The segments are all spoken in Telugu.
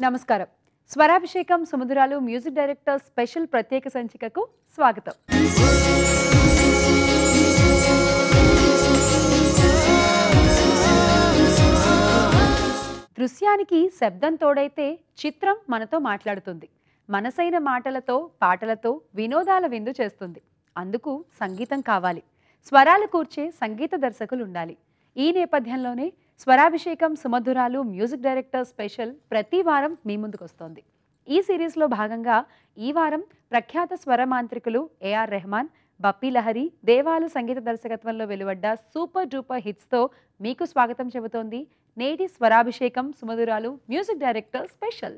నమస్కారం స్వరాభిషేకం సుమధురాలు మ్యూజిక్ డైరెక్టర్ స్పెషల్ ప్రత్యేక సంచికకు స్వాగతం దృశ్యానికి శబ్దం తోడైతే చిత్రం మనతో మాట్లాడుతుంది మనసైన మాటలతో పాటలతో వినోదాల విందు చేస్తుంది అందుకు సంగీతం కావాలి స్వరాలు కూర్చే సంగీత దర్శకులు ఉండాలి ఈ నేపథ్యంలోనే స్వరాభిషేకం సుమధురాలు మ్యూజిక్ డైరెక్టర్ స్పెషల్ ప్రతి వారం మీ ముందుకు వస్తోంది ఈ సిరీస్లో భాగంగా ఈ వారం ప్రఖ్యాత స్వరమాంత్రికులు ఏఆర్ రెహమాన్ బప్పీ లహరి దేవాలు సంగీత దర్శకత్వంలో వెలువడ్డ సూపర్ డూపర్ హిట్స్తో మీకు స్వాగతం చెబుతోంది నేటి స్వరాభిషేకం సుమధురాలు మ్యూజిక్ డైరెక్టర్ స్పెషల్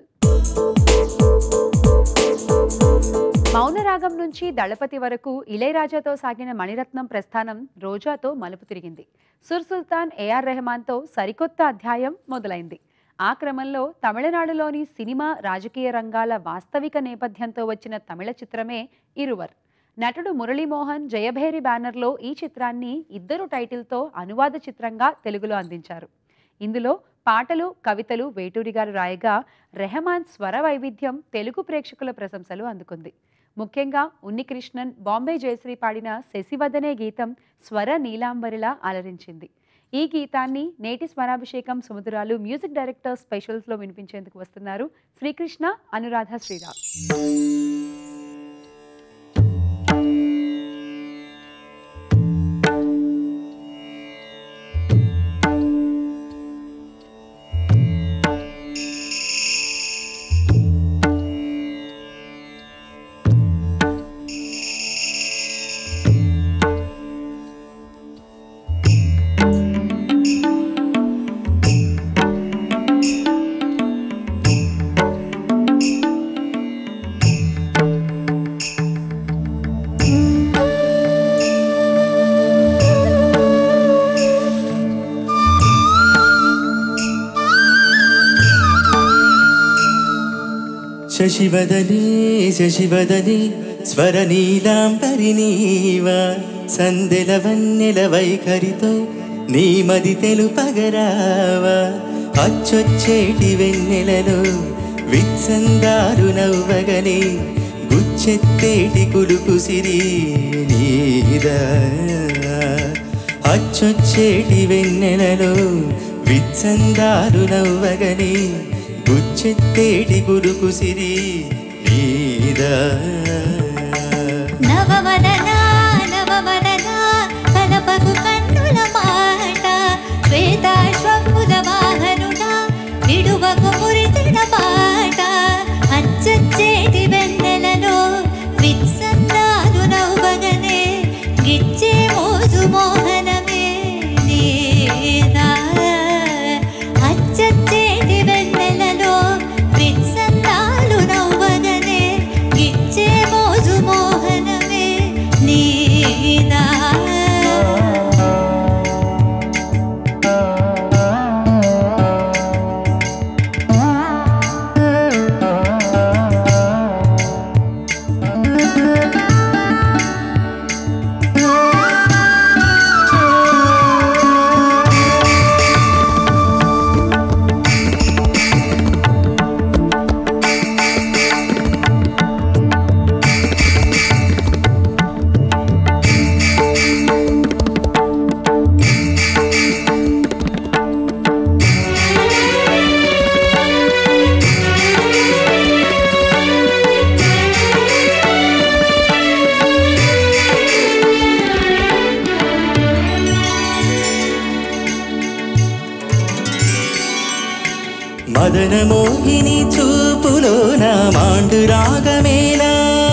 మౌనరాగం నుంచి దళపతి వరకు ఇళయరాజాతో సాగిన మణిరత్నం ప్రస్థానం రోజాతో మలుపు తిరిగింది సుర్ సుల్తాన్ ఏఆర్ రెహమాన్తో సరికొత్త అధ్యాయం మొదలైంది ఆ క్రమంలో తమిళనాడులోని సినిమా రాజకీయ రంగాల వాస్తవిక నేపథ్యంతో వచ్చిన తమిళ చిత్రమే ఇరువర్ నటుడు మురళీమోహన్ జయభేరి బ్యానర్లో ఈ చిత్రాన్ని ఇద్దరు టైటిల్తో అనువాద చిత్రంగా తెలుగులో అందించారు ఇందులో పాటలు కవితలు వేటూరి గారు రాయగా రెహమాన్ స్వర వైవిధ్యం తెలుగు ప్రేక్షకుల ప్రశంసలు అందుకుంది ముఖ్యంగా ఉన్నికృష్ణన్ బాంబే జయశ్రీ పాడిన శశివదనే గీతం స్వర నీలాంబరిలా అలరించింది ఈ గీతాన్ని నేటి స్వరాభిషేకం సుమధురాలు మ్యూజిక్ డైరెక్టర్ స్పెషల్స్లో వినిపించేందుకు వస్తున్నారు శ్రీకృష్ణ అనురాధ శ్రీరామ్ శశివదనే శశివదనే స్వర నీలాంబరి నీవా సందెల వన్నెల వైఖరితో నీ మది తెలుపగరావా అచ్చొచ్చేటి వెన్నెలలో విత్సందారు నవ్వగనే గుచ్చెత్తేటి కులుకు సిరి నీదా అచ్చొచ్చేటి వెన్నెలలో విత్సందారు నవ్వగనే గుచ్చెత్తేటి గురుకు సిరి నీదా నవవదనా నవవదనా కలపకు కన్నుల మాట శ్వేతాశ్వముద వాహనుడా విడువకు మురిసిన పాట అచ్చచ్చేటి వెన్నెలలో విత్సన్నాలు నవ్వగనే గిచ్చే మోజు మోహనమే నీదా అచ్చచ్చేటి వెన్నెలలో విత్సన్నాలు నవ్వగనే గిచ్చే మోజు మోహనమే నీదా మదన మోహిని చూపులో నా మాండు రాగమేలా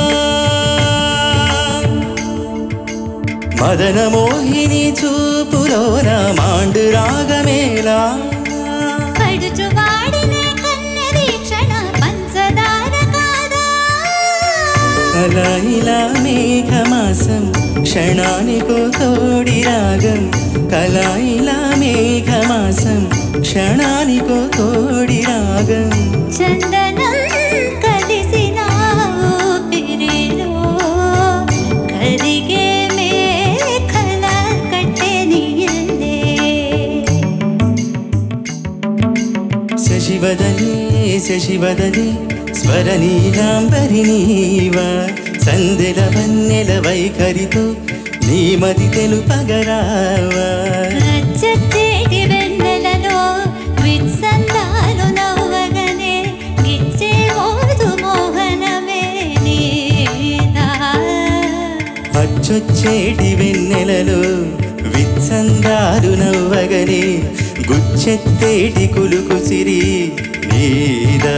మదన మోహిని చూపులో నా మాండు రాగమేలా పడుచు వాడినే కన్న వీక్షణ పంచదార కాదా అలా ఇలా మేఘమాసం క్షణానికో తోడి రాగం కలా ఇలా మేఘమాసం క్షణానికో తోడి రాగం చందనం కలిసిన ఊపిరిలో కరిగే మేఘల కట్టె నీళ్ళే శశివదనే శశివదనే స్వర నీలాంబరి నీవా సందెల వన్నెల వైఖరితో నీమది తెలుపగరావా రచ్చచేటి వెన్నెలలో విత్సందాలు నవ్వగనే గిచ్చే మోజు మోహనమే నీదా అచ్చొచ్చేటి వెన్నెలలో విత్సందాలు నవ్వగనే గుచ్చెత్తేటి కులుకు సిరి నీదా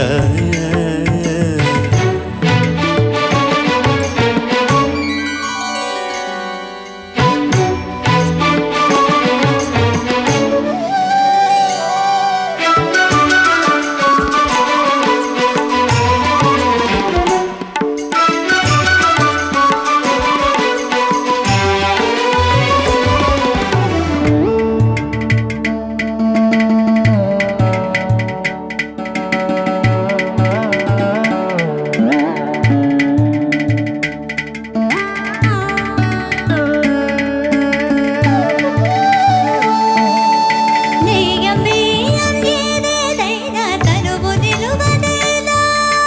నెయ్యం బియ్యం ఏదేదైనా తనువు నిలువదేలా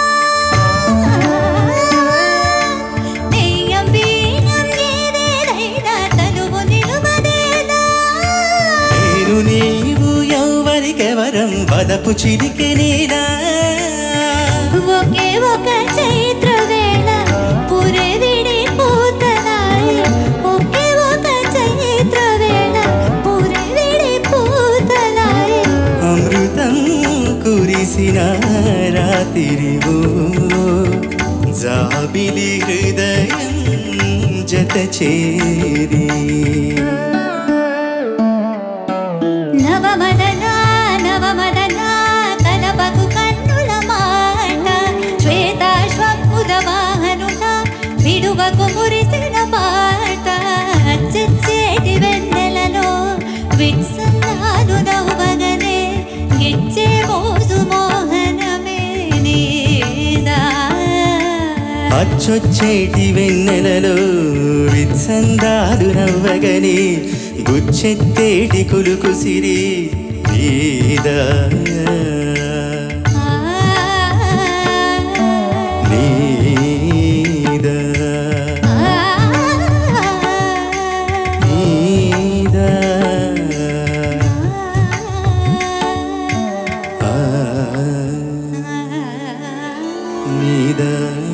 నెయ్యం బియ్యం ఏదేదైనా తనువు నిలువదేలా నేను నీవు ఎవ్వరికెవరం వదపు చిరికె నీలా ఒకే ఒక చైత్ర వేళ పురే విడి పూతలాయి ఒకే ఒక చైత్ర వేళ పురే విడి పూతలాయి అమృతం కురిసిన రాతిరివో జాబిలి హృదయం జత చేరి నవమదన నవమదన తలపకు కన్నుల మాట శ్వేతాశ్వముద వాహనుల విడువకు మురిసిన పాట అచ్చచేటి వెన్నెలలో విత్సన్నాలు నవ్వగనే గిచ్చే మోజు మోహనమే నీదా అచ్చొచ్చేటి వెన్నెలలో విత్సందాలు నవ్వగని గుచ్చెత్తేటి కులుకు సిరి నీదా నీదా నీదా ఆ, నీదా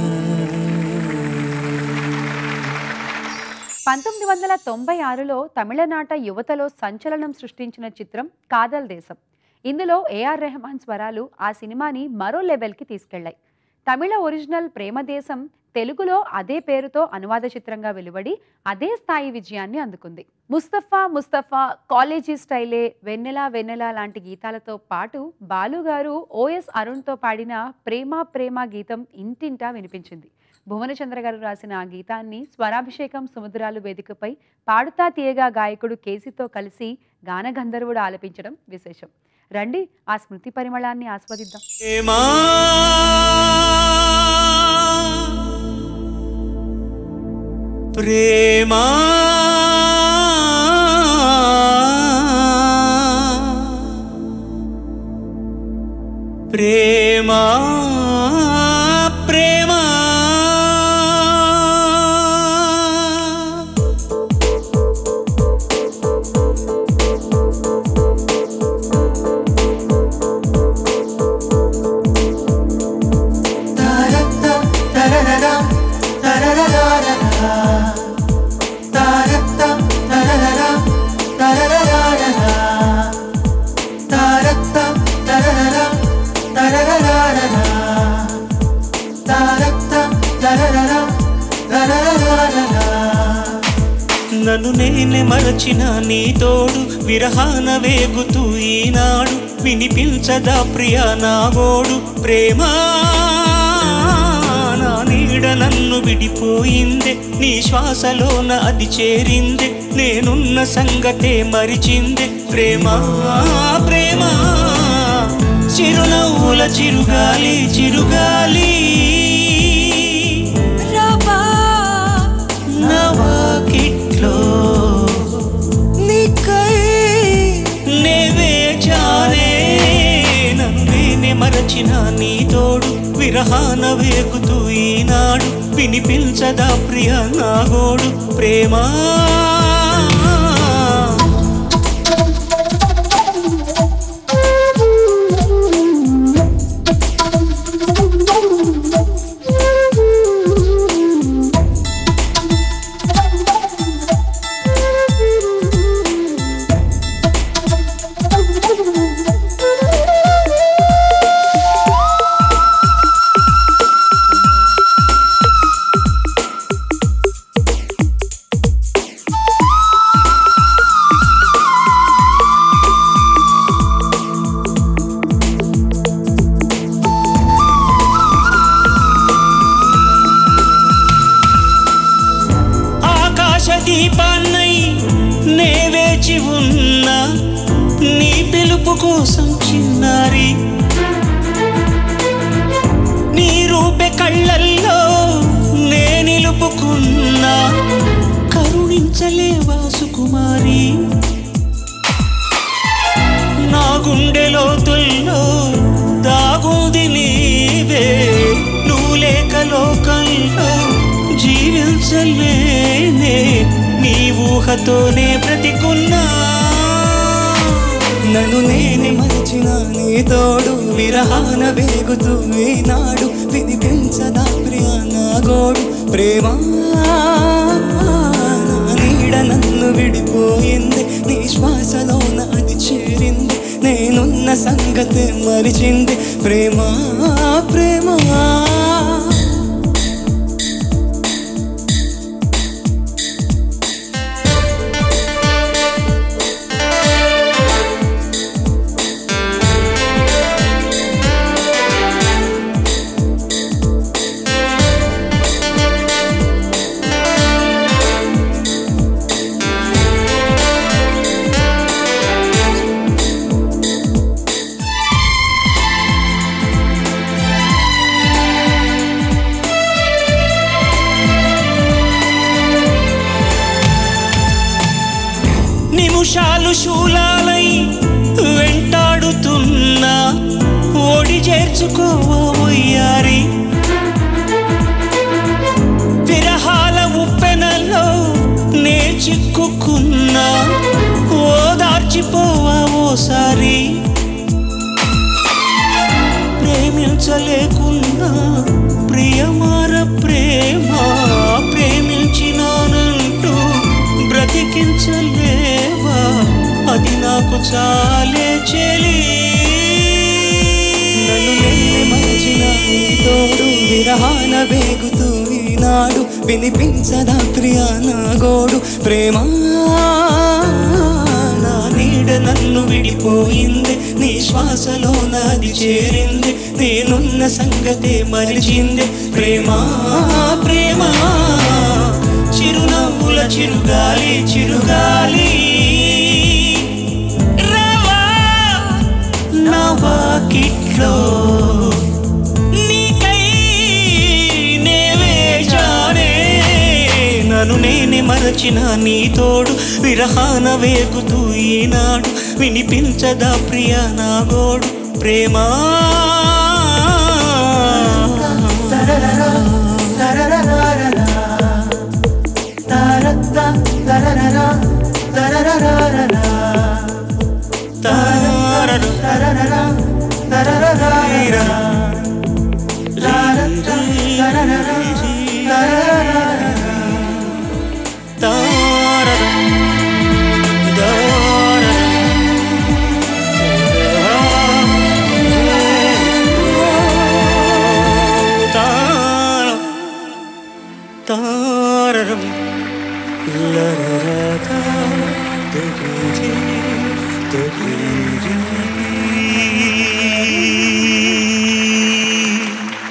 పంతొమ్మిది వందల తొంభై ఆరులో తమిళనాట యువతలో సంచలనం సృష్టించిన చిత్రం కాదల్ దేశం ఇందులో ఏఆర్ రెహమాన్ స్వరాలు ఆ సినిమాని మరో లెవెల్కి తీసుకెళ్లాయి తమిళ ఒరిజినల్ ప్రేమదేశం తెలుగులో అదే పేరుతో అనువాద చిత్రంగా వెలువడి అదే స్థాయి విజయాన్ని అందుకుంది ముస్తఫా ముస్తఫా కాలేజీ స్టైలే వెన్నెల వెన్నెల లాంటి గీతాలతో పాటు బాలు గారు ఓఎస్ అరుణ్తో పాడిన ప్రేమ ప్రేమ గీతం ఇంటింటా వినిపించింది భువనచంద్ర గారు రాసిన ఆ గీతాన్ని స్వరాభిషేకం సముద్రాలు వేదికపై పాడుతా తీయగా గాయకుడు కేసీతో కలిసి గానగంధర్వుడు ఆలపించడం విశేషం రండి ఆ స్మృతి పరిమళాన్ని ఆస్వాదిద్దాం ప్రేమా ప్రేమా ప్రేమా ప్రేమా నన్ను నేనే మరచిన నీ తోడు విరహాన వేగుతూ ఈనాడు వినిపించదా ప్రియా నా గోడు ప్రేమా నా నీడ నన్ను విడిపోయిందే నీ శ్వాసలోన అది చేరిందే నేనున్న సంగతే మరిచిందే ప్రేమా ప్రేమా చిరునవ్వుల చిరుగాలి చిరుగాలి రబా నవాకిట్లో నీకై నేవే చానే నన్ను నేనే మరచిన మరచిన నీ తోడు విరహాన వేగుతూ ఈనాడు వినిపించదా ప్రియ నా గోడు ప్రేమా ఆకాశ దీపాన్నై నే వేచి ఉన్నా నీ పిలుపు కోసం చిన్నారి నీ రూపె కళ్ళల్లో నే నిలుపుకున్నా కరుణించలేవా సుకుమారి నా గుండె లోతుల్లో దాగుంది నీవే నువ్వు లేక లోకంలో జీవించలేనే నీ ఊహతోనే బ్రతికున్నా నన్ను నేనే మరచిన నీ తోడు విరహాన వేగుతూ ఈనాడు వినిపించదా ప్రియ నా గోడు ప్రేమ నా నీడ నన్ను విడిపోయింది నీ శ్వాసలో నాది చేరింది నేనున్న సంగతి మరిచింది ప్రేమ ప్రేమ నిమిషాలు శూలాలై వెంటాడుతున్నా ఓడి చేర్చుకోవయ్యారి విరహాల ఉప్పెనలో నే చిక్కుకున్నా ఓదార్చిపోవా ఓసారి ప్రేమించలేకున్నా ప్రియమార ప్రేమ ప్రేమించినానంటూ బ్రతికించలేవా అది నాకు చాలే చెలి నన్ను నేనే మరచిన నీ తోడు విరహాన వేగుతూ ఈనాడు వినిపించదా ప్రియ నా గోడు ప్రేమ నా నీడ నన్ను విడిపోయింది నీ శ్వాసలో నాది చేరింది నేనున్న సంగతే మరిచింది ప్రేమా ప్రేమా చిరునవ్వుల చిరుగాలి చిరుగాలి రావా నా వాకిట్లో నీకై నే వేచానే నన్ను నేనే మరచిన నీ తోడు విరహాన వేగుతూ ఈనాడు వినిపించదా ప్రియ నా గోడు ప్రేమా తారరం లరరతా తగిరి తగిరి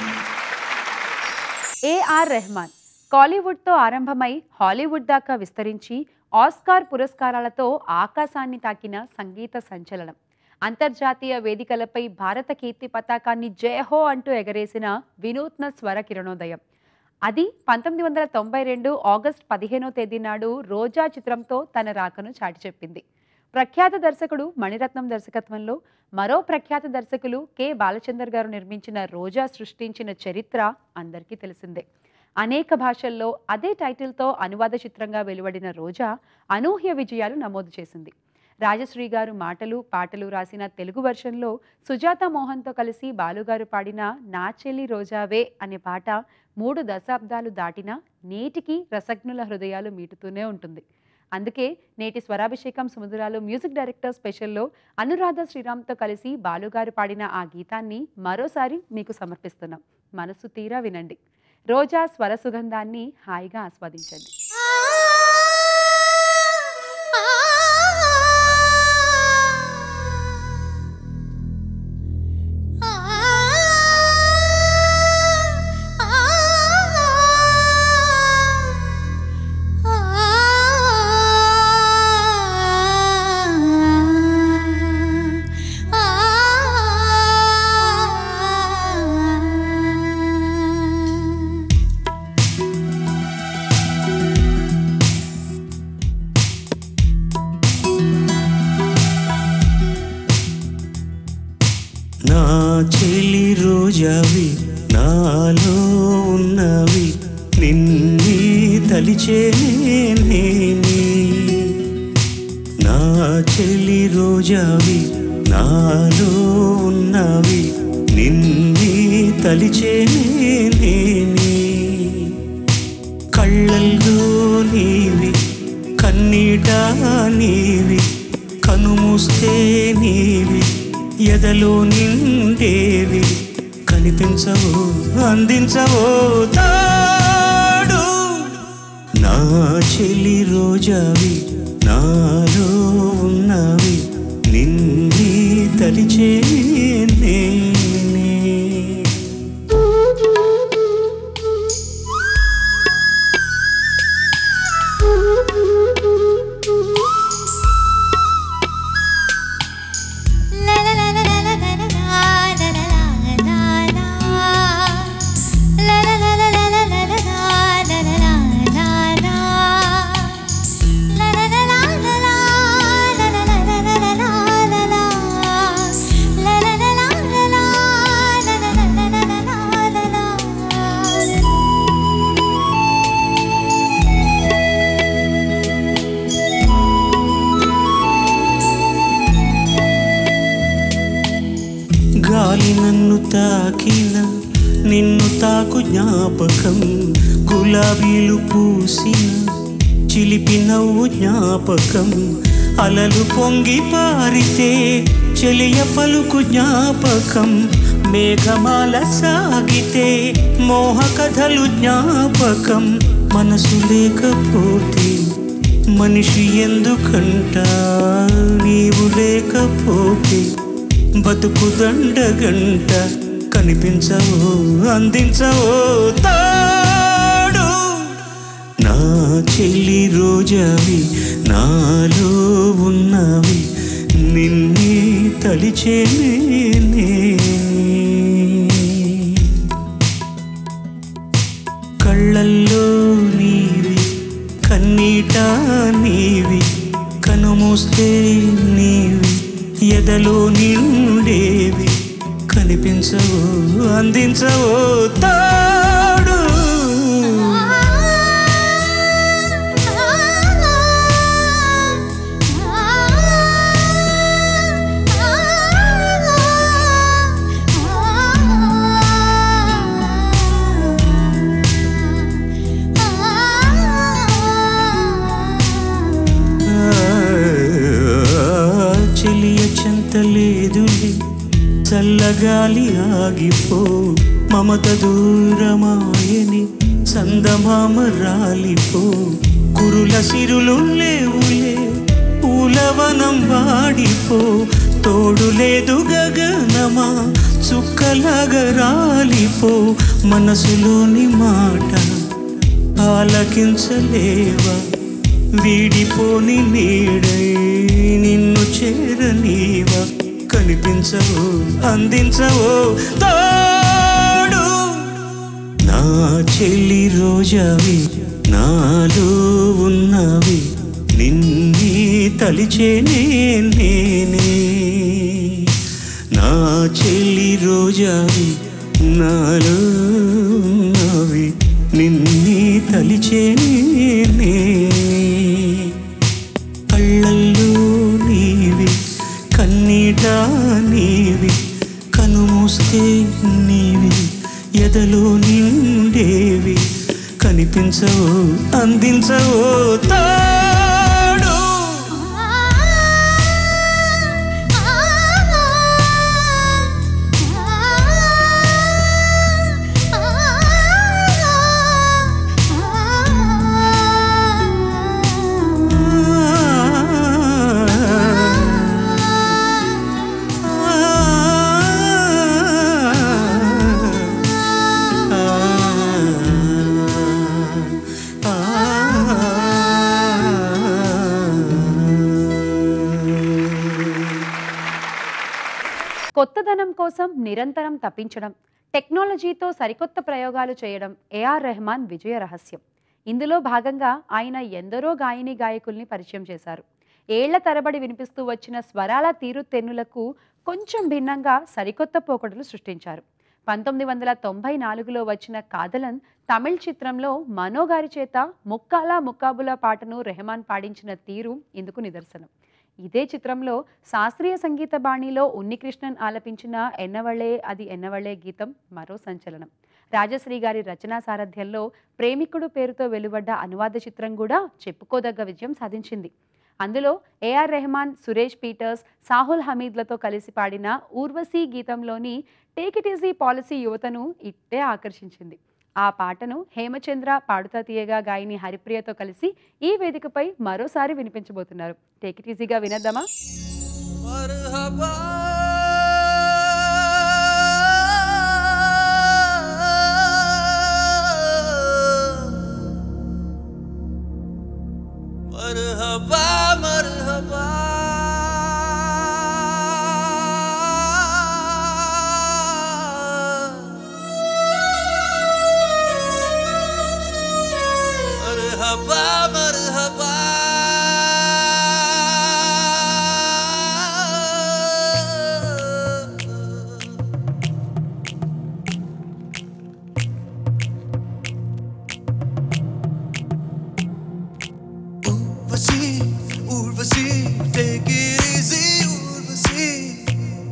ఏఆర్ రెహమాన్ కాలీవుడ్తో ఆరంభమై హాలీవుడ్ దాకా విస్తరించి ఆస్కార్ పురస్కారాలతో ఆకాశాన్ని తాకిన సంగీత సంచలనం అంతర్జాతీయ వేదికలపై భారత కీర్తి పతాకాన్ని జయహో అంటూ ఎగరేసిన వినూత్న స్వర కిరణోదయం అది పంతొమ్మిది వందల తొంభై రెండు ఆగస్ట్ పదిహేనో తేదీ నాడు రోజా చిత్రంతో తన రాకను చాటి చెప్పింది ప్రఖ్యాత దర్శకుడు మణిరత్నం దర్శకత్వంలో మరో ప్రఖ్యాత దర్శకులు కె బాలచందర్ గారు నిర్మించిన రోజా సృష్టించిన చరిత్ర అందరికీ తెలిసిందే అనేక భాషల్లో అదే టైటిల్తో అనువాద చిత్రంగా వెలువడిన రోజా అనూహ్య విజయాలు నమోదు చేసింది రాజశ్రీ గారు మాటలు పాటలు రాసిన తెలుగు వెర్షన్లో సుజాత మోహన్తో కలిసి బాలుగారు పాడిన నా చెల్లి రోజావే అనే పాట మూడు దశాబ్దాలు దాటినా నేటికి రసజ్ఞుల హృదయాలు మీటుతూనే ఉంటుంది అందుకే నేటి స్వరాభిషేకం సుమధురాలు మ్యూజిక్ డైరెక్టర్ స్పెషల్లో అనురాధ శ్రీరామ్తో కలిసి బాలుగారు పాడిన ఆ గీతాన్ని మరోసారి మీకు సమర్పిస్తున్నాం మనసు తీరా వినండి రోజా స్వర సుగంధాన్ని హాయిగా ఆస్వాదించండి నా చెలి రోజావి నాలో ఉన్నవి నిన్నీ తలిచేనేని నా చెలి రోజావి నాలో ఉన్నవి నిన్నీ తలిచేనేని కళ్ళల్లో నీవి కన్నీట నీవి కనుమూస్తే నీవి ఎదలో నిండేవి కనిపించవో అందించవో తాడు నా చెలి రోజావి నాలో ఉన్నవి నిన్నీ తలిచే నేనే గాలి నన్ను తాకిన నిన్ను తాకు జ్ఞాపకం గులాబీలు పూసిన చిలిపి నవ్వు జ్ఞాపకం అలలు పొంగి పారితే చెలియ పలుకు జ్ఞాపకం మేఘమాల సాగితే మోహ కథలు జ్ఞాపకం మనసు లేకపోతే మనిషి ఎందుకంట నీవు లేకపోతే బతుకు దండగంట కనిపించవో అందించవో తాడు నా చెల్లి రోజావి నాలో ఉన్నవి నిన్నే తలిచేనే కళ్ళల్లో నీవి కన్నీట నీవి కనుమూస్తే నీవి ఎదలో నిండేవి కనిపించవో అందించవో తాడు చెలియ చెంతలేదులే చల్లగాలి ఆగిపో మమత దూరమాయని చందమామ రాలిపో కురుల సిరులు లేవులే పూలవనం వాడిపో తోడు లేదు గగనమా చుక్కలాగా రాలిపో మనసులోని మాట ఆలకించలేవా వీడిపోని నీడై నిన్ను చేరనీవా కనిపించవో అందించవో తాడు నా చెల్లి రోజావి నాలో ఉన్నవి నిన్నీ తలిచేనే నేనే నా చెల్లి రోజావి నాలో నావి నిన్నే తలిచేనే నేనే కళ్ళల్లో నీవి కన్నీట నీవి కనుమూస్తే నీవి ఎదలో నిండేవి కనిపించవో అందించవో తాడు కొత్తదనం కోసం నిరంతరం తప్పించడం టెక్నాలజీతో సరికొత్త ప్రయోగాలు చేయడం ఏఆర్ రెహమాన్ విజయ రహస్యం ఇందులో భాగంగా ఆయన ఎందరో గాయని గాయకుల్ని పరిచయం చేశారు ఏళ్ల తరబడి వినిపిస్తూ వచ్చిన స్వరాల తీరుతెన్నులకు కొంచెం భిన్నంగా సరికొత్త పోకడలు సృష్టించారు పంతొమ్మిది వందల తొంభై నాలుగులో వచ్చిన కాదలన్ తమిళ్ చిత్రంలో మనో గారి చేత ముక్కాలా ముక్కాబులా పాటను రెహమాన్ పాడించిన తీరు ఇందుకు నిదర్శనం ఇదే చిత్రంలో శాస్త్రీయ సంగీత బాణిలో ఉన్నికృష్ణన్ ఆలపించిన ఎన్నవళే అది ఎన్నవళే గీతం మరో సంచలనం రాజశ్రీ గారి రచనా సారథ్యంలో ప్రేమికుడు పేరుతో వెలువడ్డ అనువాద చిత్రం కూడా చెప్పుకోదగ్గ విజయం సాధించింది అందులో ఏఆర్ రెహమాన్ సురేష్ పీటర్స్ సాహుల్ హమీద్లతో కలిసి పాడిన ఊర్వశీ గీతంలోని టేక్ ఇట్ ఈజీ పాలసీ యువతను ఇట్టే ఆకర్షించింది ఆ పాటను హేమచంద్ర పాడుతా తీయగా గాయని హరిప్రియతో కలిసి ఈ వేదికపై మరోసారి వినిపించబోతున్నారు టేక్ ఇట్ ఈజీగా వినద్దామా మర్హబా మర్హబా మర్హబా మర్హబా Urvashi, Urvashi, take it easy, Urvashi.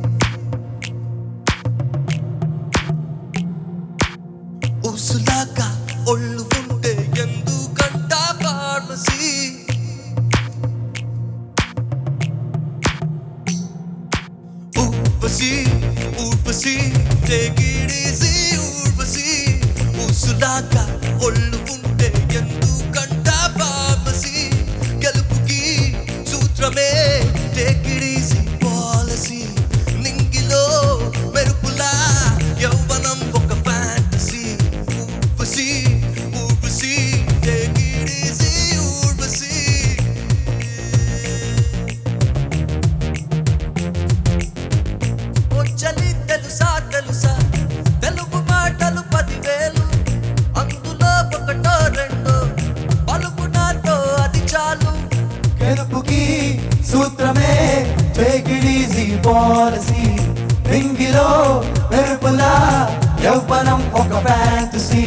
ఉసులాగా ఒళ్ళు ఉంటే ఎందుకంట pharmacy Urvashi Urvashi take it easy Urvashi ఉసులాగా ఒళ్ళు ఉంటే ఎందుకంట ఫార్మసీ గెలుపుకి సూత్రమే టేక్ ఇట్ ఈజీ పాలసీ నింగిలో మెరుపులా యవ్వనం ఒక fantasy Urvashi Urvashi take it easy Urvashi వచ్చలి తెలుసా తెలుసా తెలుగు మాటలు పదివేలు అందులో ఒకటో రెండో పలుకు నాతో అది చాలు గెలుపుకి సూత్రమే టేక్ ఇట్ ఈజీ పాలసీ రింగిలో మెరుపులా యౌవనం ఒక ఫ్యాంటసీ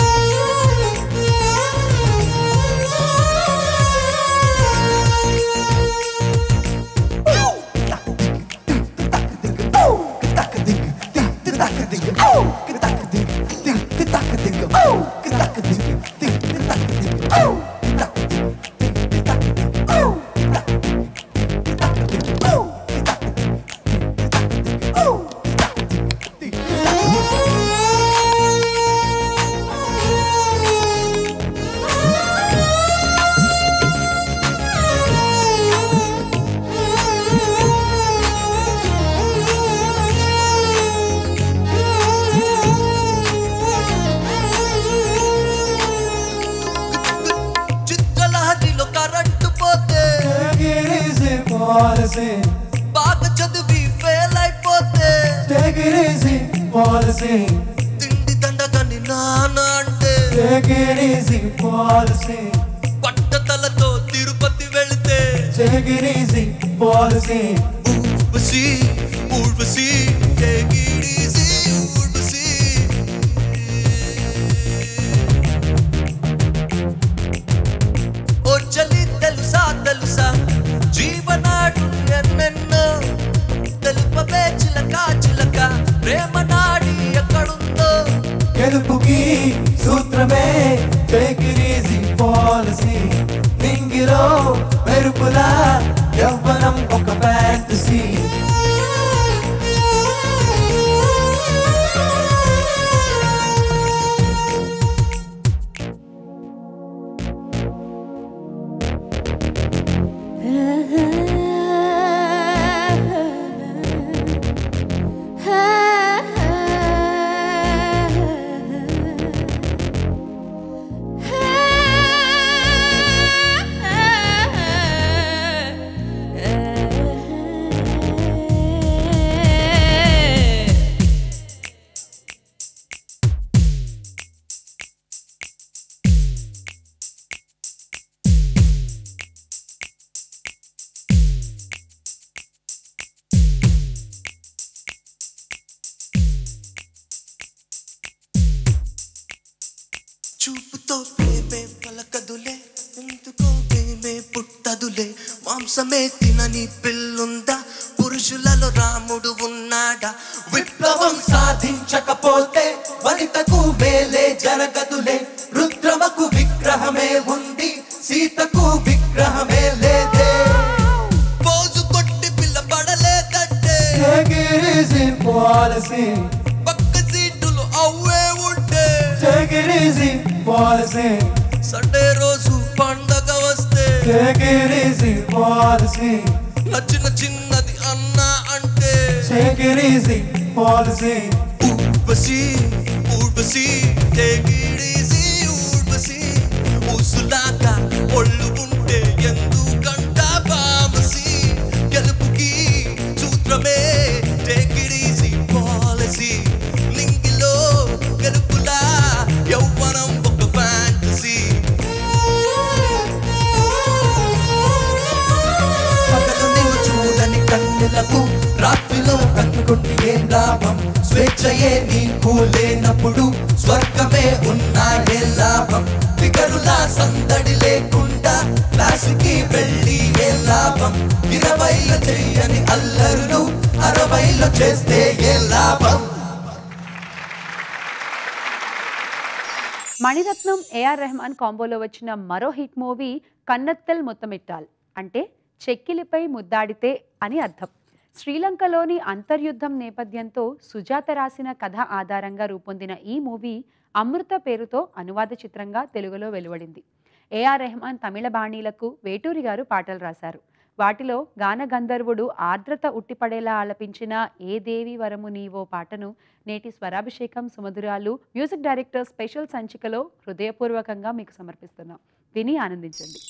చిత్రలహరిలో కరెంటు పోతే Take it easy policy బాగా చదివి ఫెయిల్ అయిపోతే Take it easy policy తిండి దండగని నాన్న అంటే Take it easy policy పట్టతలతో Tirupati వెళితే Take it easy, policy. Urvashi Urvashi take it easy Urvashi ఓ చలి తెలుసా తెలుసా జీవనాడు ఎన్నెన్నో తెలుపవే చిలక చిలక ప్రేమ నాడి ఎక్కడుందో గెలుపుకి సూత్రమే టేక్ ఇట్ ఈజీ పాలసీ నింగిలో మెరుపులా యవ్వనం ఒక ఫ్యాంటసీ చూపుతో ప్రేమే పలకదులే ఎందుకో ప్రేమే పుట్టదులే మాంసమే తినని పిల్లుందా పురుషులలో రాముడు ఉన్నాడా విప్లవం సాధించకపోతే వనితకు మేలే జరగదులే రుద్రమకు విగ్రహమే ఉంది సీతకు విగ్రహమే లేదే పోజు కొట్టి పిల్ల పడలేదంటే Take it easy, policy. పక్క సీటులు అవ్వే ఉంటే Take it easy, policy. Sunday రోజు పండగ వస్తే Take it easy, policy. నచ్చిన చిన్నది అన్నా అంటే Take it easy, policy. Urvashi Urvashi take it easy, Urvashi ఊసులాగా ఒళ్ళు ఉంటే ఎందుకంట బామసి గెలుపుకి సూత్రమే take it easy, policy నింగిలో గెలుపులా యవ్వనం ఒక ఫ్యాంటసీ పగలు నిన్ను చూడని కన్నులకు రాత్రిలో కన్నుకొట్టి ఏం లాభం స్వేచ్ఛయే నీకు లేనప్పుడు స్వర్గమే ఉన్నా ఏ లాభం ఫిగరులా సందడి లేకుండా క్లాసుకి వెళ్ళి ఏ లాభం ఇరవైలో చెయ్యని అల్లరులు అరవైలో చేస్తే ఏ లాభం మణిరత్నం ఏఆర్ రెహమాన్ కాంబోలో వచ్చిన మరో హిట్ మూవీ కన్నత్తెల్ ముత్తమిట్టాల్ అంటే చెక్కిలిపై ముద్దాడితే అని అర్థం శ్రీలంకలోని అంతర్యుద్ధం నేపథ్యంతో సుజాత రాసిన కథ ఆధారంగా రూపొందిన ఈ మూవీ అమృత పేరుతో అనువాద చిత్రంగా తెలుగులో వెలువడింది ఏఆర్ రెహమాన్ తమిళ బాణీలకు వేటూరి గారు పాటలు రాశారు వాటిలో గాన గంధర్వుడు ఆర్ద్రత ఉట్టిపడేలా ఆలపించిన ఏ దేవి వరము నీవో పాటను నేటి స్వరాభిషేకం సుమధురాలు మ్యూజిక్ డైరెక్టర్ స్పెషల్ సంచికలో హృదయపూర్వకంగా మీకు సమర్పిస్తున్నాం విని ఆనందించండి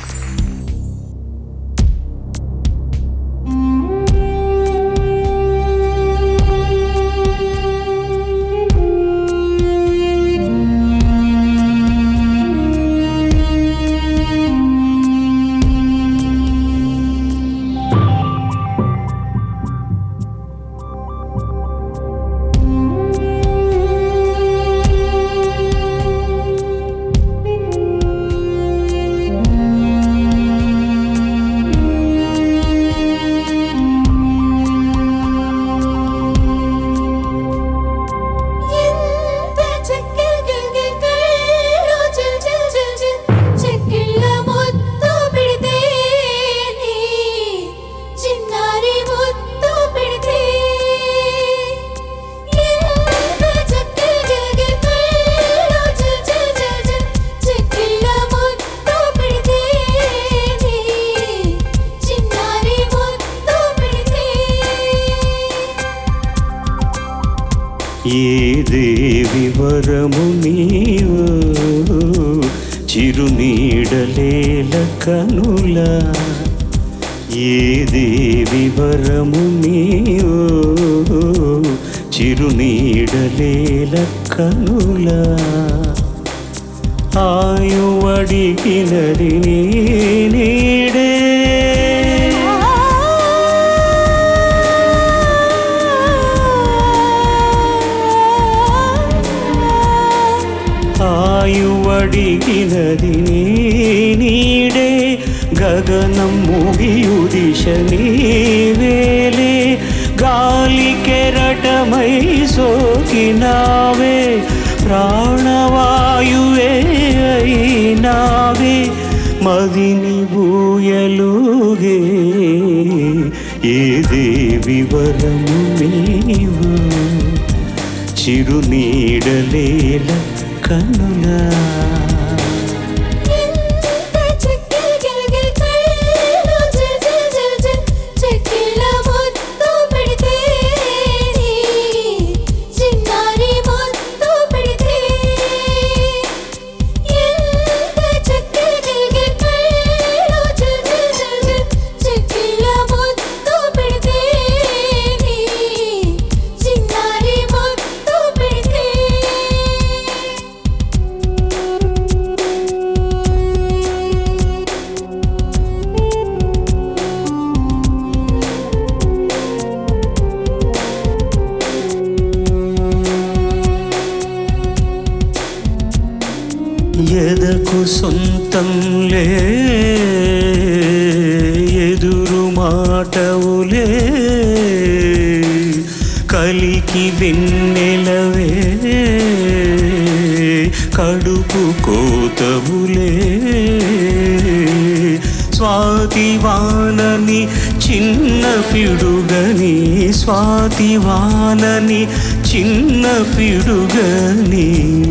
ఎంత చెక్కిల్ గిల్గిల్ కళ్ళు చిల్ చిల్ చిల్ చిల్ చెక్కిళ్ళ ముద్దు పెడితే నీ చిన్నారి ముద్దు పెడితే ఎంత చెక్కిల్ గిల్గిల్ కళ్ళు చిల్ చిల్ చిల్ చిల్ చెక్కిళ్ళ ముద్దు పెడితే నీ చిన్నారి ముద్దు పెడితే ఏ దేవి వరము నీవు చిరునీడలేల కనుల ఏ దేవి వరము నీవు చిరునీడలేల కనుల ఆయువడిగినది నీ నీడే అడిగినది నీ నీడే గగనం ముగియుదిశ నీవేలే గాలి కెరటమై సోకినావే ప్రాణవాయువే అయినావే మదిని బూయలుగే ఏదే వివరము నీవు చిరునీడలేల కనులా ఎంత చెక్కిల్ గిల్గిల్ కళ్ళు జిల్ జిల్ జిల్ జిల్ చెక్కిళ్ళ ముద్దు పెడితే నీ చిన్నారి ముద్దు పెడితే ఎంత చెక్కిల్ గిల్గిల్ కళ్ళు జిల్ జిల్ జిల్ జిల్ చెక్కిళ్ళ ముద్దు పెడితే నీ చిన్నారి ముద్దు పెడితే ఎదకు సొంతంలే ఎదురు మాటవులే కలికి వెన్నెలవే కడుపు కోతవులే స్వాతి వానని చిన్న పిడుగని స్వాతి వానని చిన్న పిడుగని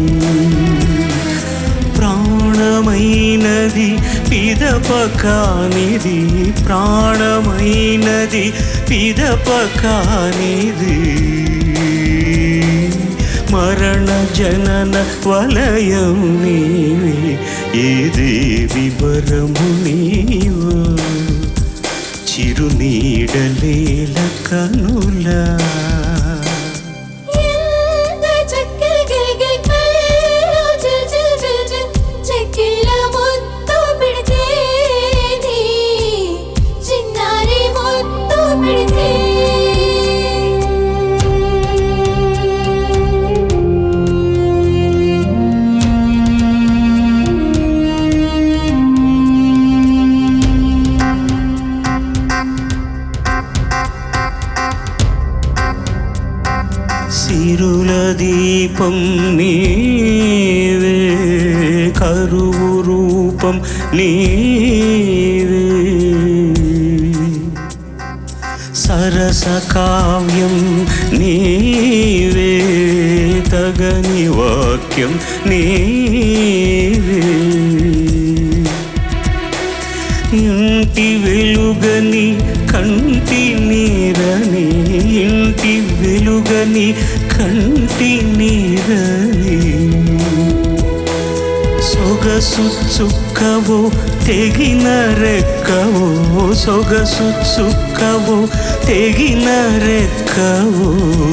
ప్రాణమైనది పిదప కానిది ప్రాణమైనది పిదప కానిది మరణ జనన వలయం నీవే ఏదే వివరము నీవు చిరునీడలేల కనులా ఎంత చెక్కిల్ గిల్గిల్ కళ్ళు జిల్ జిల్ జిల్ జిల్ చెక్కిళ్ళ ముద్దు పెడితే నీ చిన్నారి ముద్దు పెడితే సిరుల దీపం నీవే కరువు రూపం నీవే సరస కావ్యం నీవే తగని వాక్యం నీవే ఇంటి వెలుగని కంటి నీరని ఇంటి వెలుగని కంటి నీరని సొగసు చుక్కవో తెగిన రెక్కవో సొగసు చుక్కవో తెగిన రెక్కవో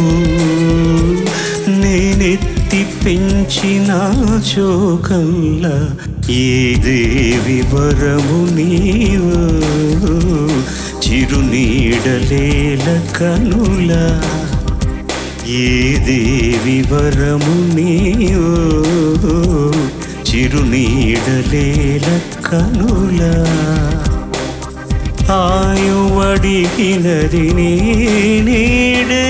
నేనెత్తి పెంచిన చోకల్లా ఏదే వివరము నీవు చిరునీడలేల కనులా ఏదే వివరము నీవు చిరునీడలేల కనులా ఆయువడిగినది నీ నీడే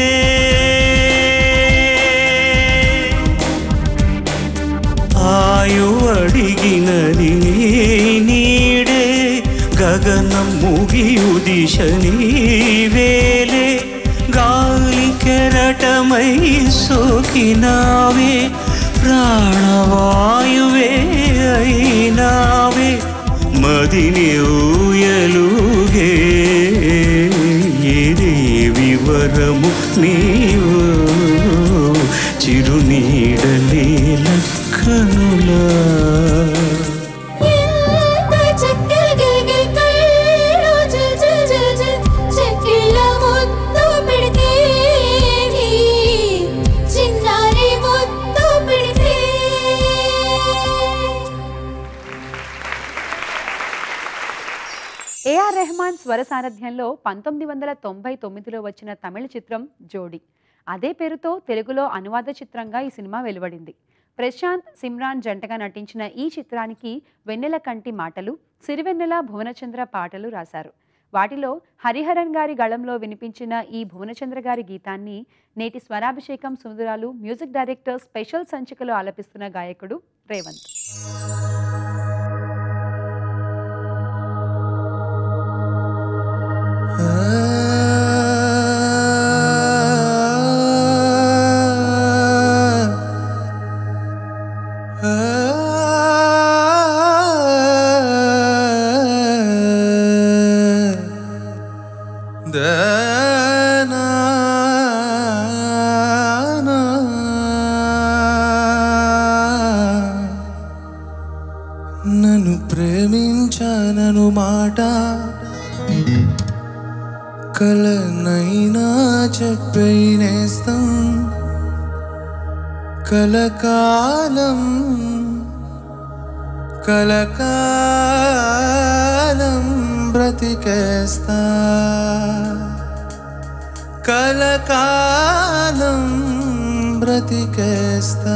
ఆయు అడిగినది నీ నీడే గగనం ముగియుదిశ నీవేలే గాలి కెరటమై సోకినావే ప్రాణవాయువే అయినావే మదిని ఊయలుగే ఏదే వివరము నీవు చిరునీడలేల కనులా ఎంత చెక్కిల్ గిల్గిల్ కళ్ళు జిల్ జిల్ జిల్ జిల్ చెక్కిళ్ళ ముద్దు పెడితే నీ చిన్నారి ముద్దు పెడితే ఏఆర్ రెహమాన్ స్వర సారథ్యంలో పంతొమ్మిది వందల తొంభై తొమ్మిదిలో వచ్చిన తమిళ చిత్రం జోడి అదే పేరుతో తెలుగులో అనువాద చిత్రంగా ఈ సినిమా వెలువడింది ప్రశాంత్ సిమ్రాన్ జంటగా నటించిన ఈ చిత్రానికి వెన్నెల కంటి మాటలు సిరివెన్నెల భువనచంద్ర పాటలు రాశారు వాటిలో హరిహరన్ గారి గళంలో వినిపించిన ఈ భువనచంద్ర గారి గీతాన్ని నేటి స్వరాభిషేకం సుందరాలు మ్యూజిక్ డైరెక్టర్ స్పెషల్ సంచికలో ఆలపిస్తున్న గాయకుడు రేవంత్ నన్ను ప్రేమించానను మాట కలనైనా చెప్పేనేస్తం కలకాలం కలకాలం బ్రతికేస్తా కలకాలం బ్రతికేస్తా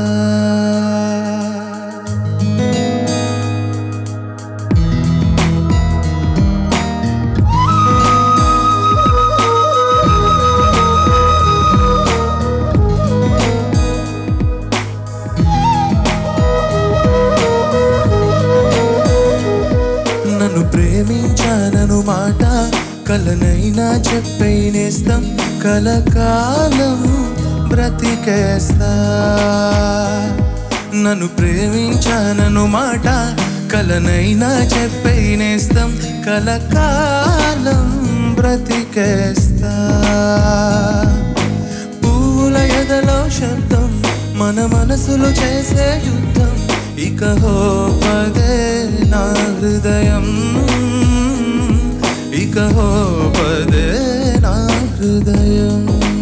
నన్ను ప్రేమించానను మాట కలనైనా చెప్పేనేస్తాం కలకాలం బ్రతికేస్తా నన్ను ప్రేమించానను మాట కలనైనా చెప్పేనేస్తాం కలకాలం బ్రతికేస్తా పువ్వుల ఎదలో శబ్దం మన మనసులు చేసే యుద్ధం ఇక హోపదే నా హృదయం ఇక హోపదే నా హృదయం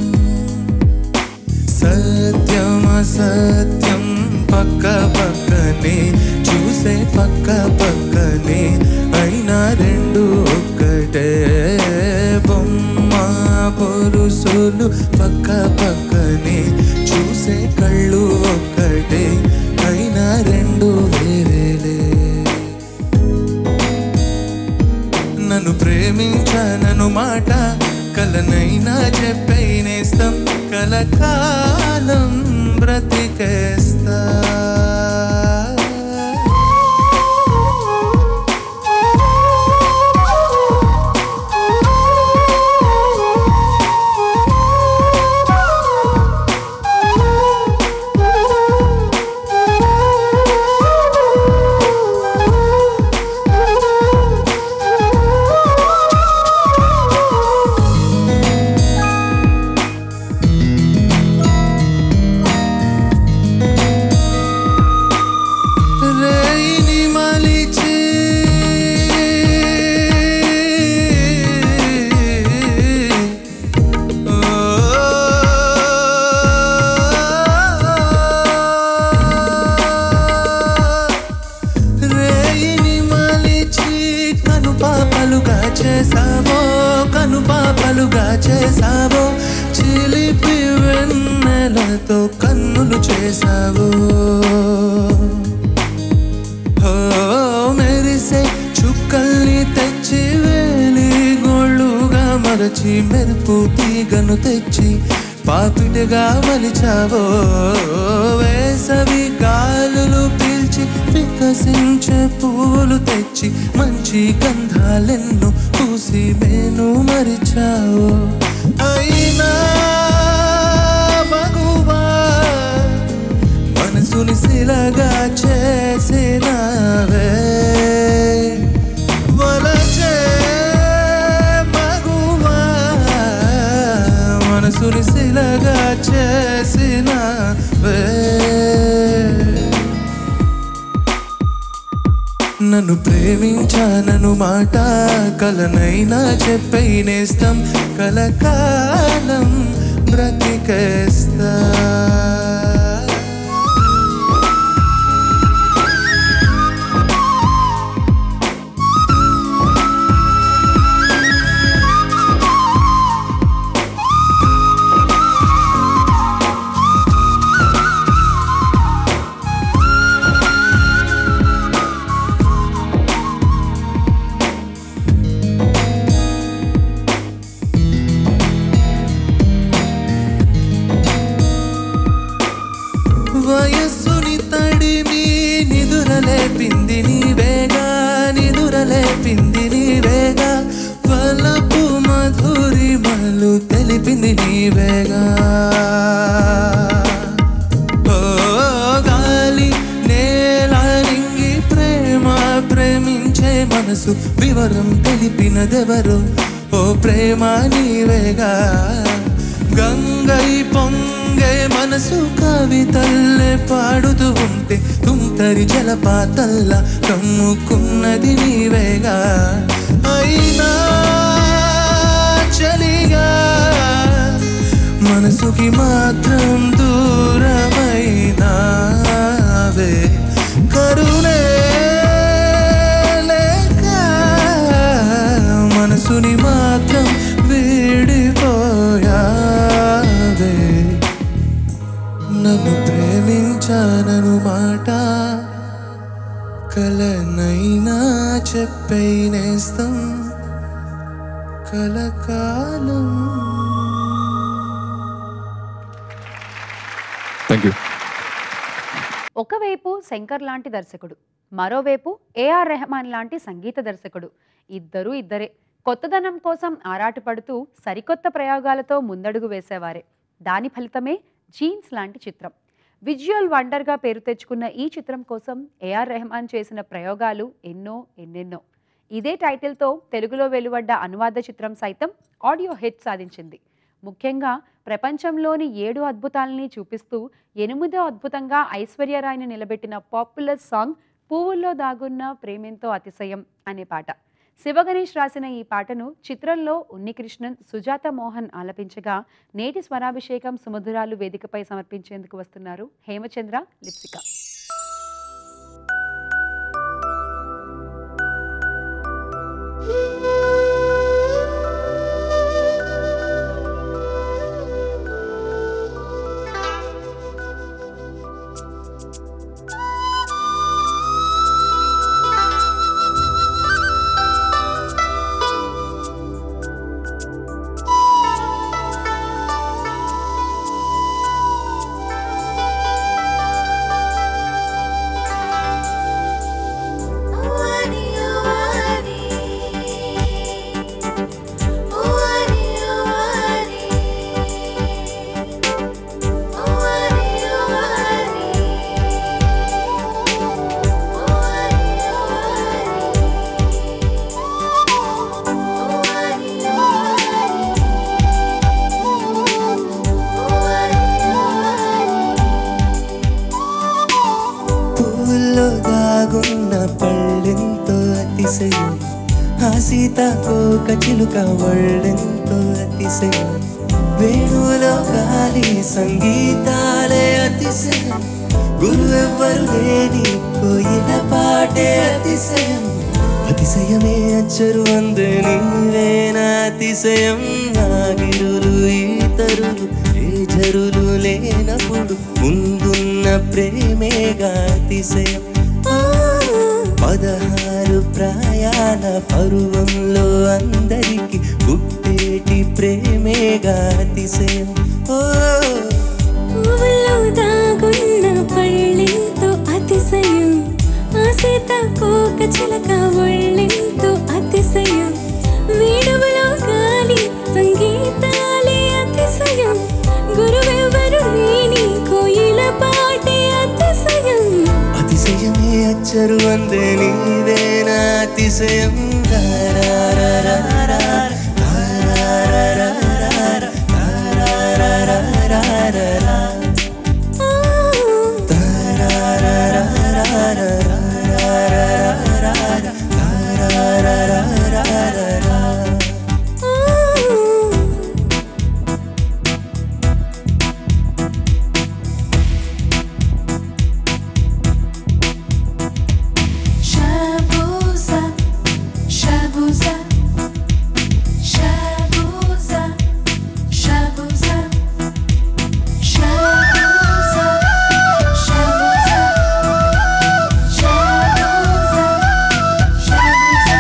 సత్యం అసత్యం పక్క పక్కనే చూసే పక్క పక్కనే అయినా రెండు ఒక్కటే బొమ్మ పొరుసులు పక్క పక్కనే చూసే కళ్ళు ఒక్కటే అయినా రెండు వేరేలే నన్ను ప్రేమించానను మాట కలనైనా చెప్పేనేస్తాం కలకాలం బ్రతికేస్తా రేయిని మలిచి రేయిని మలిచి కను పాపలుగా చేసావో కను పాపలుగా చేసావో చిలిపి వెన్నెలతో కన్నులు చేసావో ఓ మెరిసే చుక్కల్ని తెచ్చి వేలి గోళ్ళుగా మరచి మెరుపు తీగను తెచ్చి పాపిటగా మలిచావో వేసవి గాలులు పీల్చి వికసించే పువ్వులు తెచ్చి మంచి గంధాలెన్నో పూసి మేను మరిచావో అయినా మగువా మనసుని శిలగా చేసినవే వలచే మగువా మనసుని శిలగా చేసినవే నన్ను ప్రేమించానను మాట కలనైనా చెప్పైనేస్తాం కలకాలం బ్రతికేస్తా వరం తెలిపినదెవరు ఓ ప్రేమ నీవేగా గంగై పొంగే మనసు కవితల్లే పాడుతూ ఉంటే తుంటరి జలపాతల్లా కమ్ముకున్నది నీవేగా అయినా చలిగా మనసుకి మాత్రం దూరమైనావే కరుణే లేక మనసుని మాత్రం వీడిపోయావే నన్ను ప్రేమించానను మాట కలనైనా చెప్పైనేస్తం కలకాలం థ్యాంక్ యూ ఒకవైపు శంకర్ లాంటి దర్శకుడు మరోవైపు ఏఆర్ రెహమాన్ లాంటి సంగీత దర్శకుడు ఇద్దరూ ఇద్దరే కొత్తదనం కోసం ఆరాటపడుతూ సరికొత్త ప్రయోగాలతో ముందడుగు వేసేవారే దాని ఫలితమే జీన్స్ లాంటి చిత్రం విజువల్ వండర్గా పేరు తెచ్చుకున్న ఈ చిత్రం కోసం ఏఆర్ రెహమాన్ చేసిన ప్రయోగాలు ఎన్నో ఎన్నెన్నో ఇదే టైటిల్తో తెలుగులో వెలువడ్డ అనువాద చిత్రం సైతం ఆడియో హిట్ సాధించింది ముఖ్యంగా ప్రపంచంలోని ఏడు అద్భుతాలని చూపిస్తూ ఎనిమిదో అద్భుతంగా ఐశ్వర్యరాయ్ని నిలబెట్టిన పాపులర్ సాంగ్ పువ్వుల్లో దాగున్న ప్రేమేంతో అతిశయం అనే పాట శివగణేష్ రాసిన ఈ పాటను చిత్రంలో ఉన్నికృష్ణన్ సుజాత మోహన్ ఆలపించగా నేటి స్వరాభిషేకం సుమధురాలు వేదికపై సమర్పించేందుకు వస్తున్నారు హేమచంద్ర లిప్సిక ఓవాని ఓవాని ఓవాని ఓవాని ఓవాని ఓవాని ఓవాని పూల్లో దాగున్న పళ్ళెంతో అతిశయం ఆ సీతాకోక చిలుక వళ్ళెంతో అతిశయం వేణువులో గాలి సంగీతాలే అతిశయం గురువెవ్వరు లేని కోయిల పాటే అతిశయం అతిశయమే అచ్చరు అందే నీవేనా అతిశయం ఆగిరులు ఈతరులు ఏ జరులు లేనప్పుడు ముందున్న ప్రేమేగా అతిశయం ఆ, పదహారు ప్రాయాల పరువంలో అందరికి పుట్టేటి ప్రేమేగా అతిశయం ఓ పువ్వుల్లో దాగున్న పళ్ళెంతో అతిశయం ఆ సీతాకోక చిలక ఒళ్ళెంతో అతిశయం వీడువలో గాలి సంగీతాలే అతిశయం గురువెవ్వరు లేని కోయిల పాటే అతిశయం అతిశయమే అచ్చరు అందే నీవేనా అతిశయం రారారారారా, రారారారారా, రారారారారా, ఆ, ఆ. Shabuza, shabuza, shabuza, shabuza, shabuza, shabuza, shabuza, shabuza,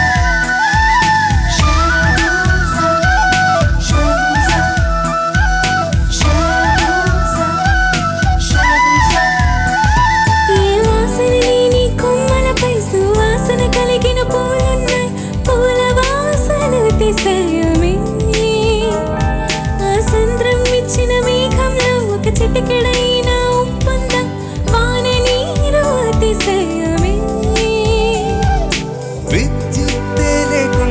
shabuza, shabuza, shabuza, shabuza. ఏ వాసన లేని కొమ్మలపై సువాసన కలిగిన పూలున్నాయి పూల వాసన అతిశయమే ఆ సంద్రం ఇచ్చిన మేఘంలో ఒక చిటికెడైన ఉప్పందం వాన నీరు అతిశయమే విద్యుత్తే లేకుండా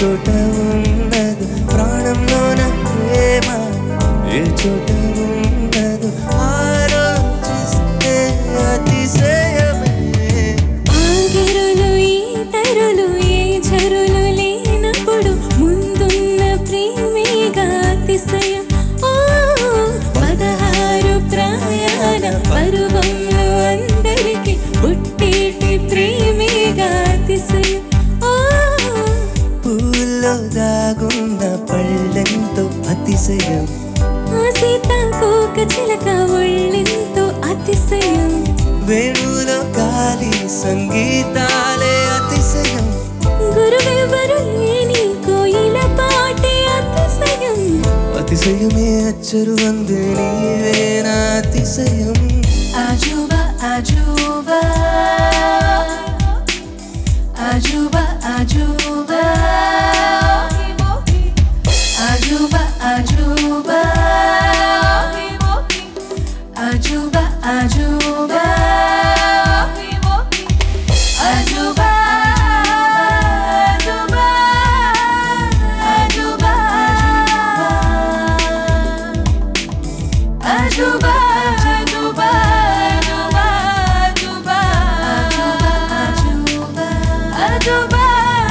చోట ఉన్నదు ప్రాణంలోన ప్రేమ ఏ చోట ఉన్నదు ఆలోచిస్తే అతిశయమే ఆగిరులు ఈ తరులు ఏ జరులు లేనప్పుడు ముందున్న ప్రేమేగా అతిశయం ఓ పదహారు ప్రయాణ పరువంలో అందరికి పుట్టేటి ప్రేమేగా అతిశయం ఓ పూల్లో దాగున్న పళ్ళెంతో అతిశయం ఆ సీతాకోక చిలక ఒళ్ళెంతో అతిశయం వేణులో గాలి సంగీతాలే అతిశయం గురువెవరు లేని కోయిల పాటే అతిశయం అతిశయమే అచ్చరు అందే నీవేనా అతిశయం అజూబా అజూబా అజూబా అజూబా అజూబా అజూబా అజూబా అజూబా అజూబా అజూబా అజూబా అజూబా అజూబా అజూబా అజూబా అజూబా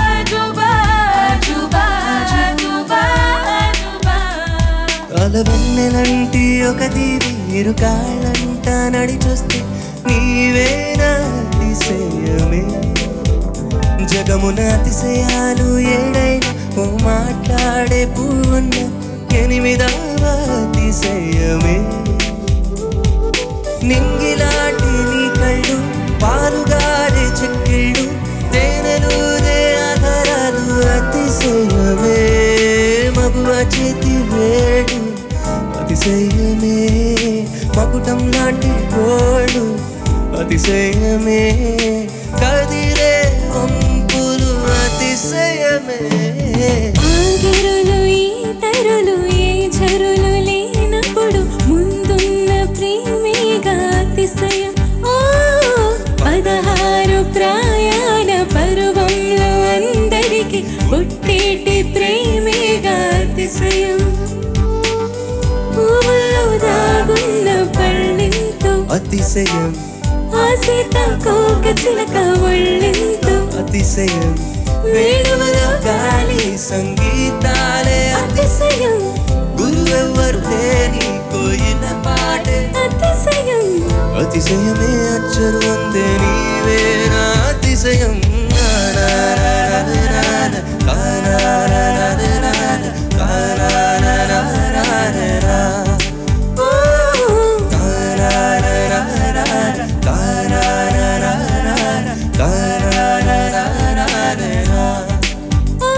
అజూబా అజూబా అజూబా అలవెన్నెలంటి ఒక దీవి ఇరు కాళ్ళంట నడిచొస్తే నీవేనా అతిశయమే జగమున అతిశయాలు ఏడైనా ఓ మాట్లాడే పూన్న ఎనిమిదవ అతిశయమే నింగిలాంటి నీ కళ్ళు పాలుగారే చెక్కిళ్ళు తేనెలూరే ఆధారాలు అతిశయమే మగువ చేతి వేడు అతిశయమే మకుటం లాంటి గోడు అతిశయమే కదిలే వంపులు అతిశయమే ఆగిరులు ఈ తరులు ఏ జరులు లేనప్పుడు ముందున్న ప్రేమేగా అతిశయం ఓ పదహారు ప్రయాణ పరువంలో అందరికి పుట్టేటి ప్రేమేగా అతిశయం పువ్వుల్లో దాగున్న పళ్ళెంతో అతిశయం ఆ సీతాకోక చిలక ఒళ్ళెంతో అతిశయం వేణువులో గాలి సంగీతాలే అతిశయం గురువెవ్వరు లేని కోయిల పాటే అతిశయం అతిశయమే అచ్చరు అందే నీవేనా అతిశయం నా నా నా నా నా నా, నా నా నా నా నా నా, నా నా నా నా నా నా నా. ఓ నా నా నా నా నా నా, నా నా నా నా నా నా, నా నా నా నా నా నా. ఓ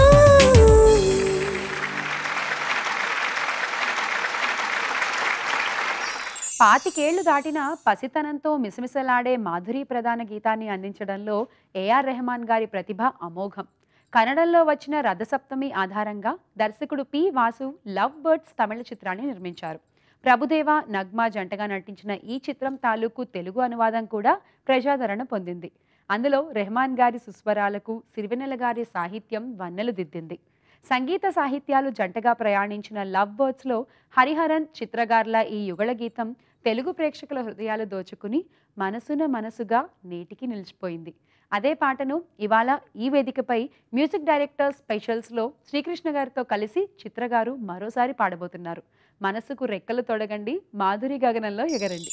పాతికేళ్లు దాటిన పసితనంతో మిసమిసలాడే మాధురి ప్రధాన గీతాన్ని అందించడంలో ఏఆర్ రెహమాన్ గారి ప్రతిభ అమోఘం కన్నడంలో వచ్చిన రథసప్తమి ఆధారంగా దర్శకుడు పి వాసు లవ్ బర్డ్స్ తమిళ చిత్రాన్ని నిర్మించారు ప్రభుదేవ నగ్మా జంటగా నటించిన ఈ చిత్రం తాలూకు తెలుగు అనువాదం కూడా ప్రజాదరణ పొందింది అందులో రెహమాన్ గారి సుస్వరాలకు సిరివెన్నెల గారి సాహిత్యం వన్నెలు దిద్దింది సంగీత సాహిత్యాలు జంటగా ప్రయాణించిన లవ్ బర్డ్స్లో హరిహరన్ చిత్రగార్ల ఈ యుగళ గీతం తెలుగు ప్రేక్షకుల హృదయాలు దోచుకుని మనసున మనసుగా నేటికి నిలిచిపోయింది అదే పాటను ఇవాళ ఈ వేదికపై మ్యూజిక్ డైరెక్టర్ స్పెషల్స్లో శ్రీకృష్ణ గారితో కలిసి చిత్రగారు మరోసారి పాడబోతున్నారు మనసుకు రెక్కలు తొడగండి మాధురి గగనంలో ఎగరండి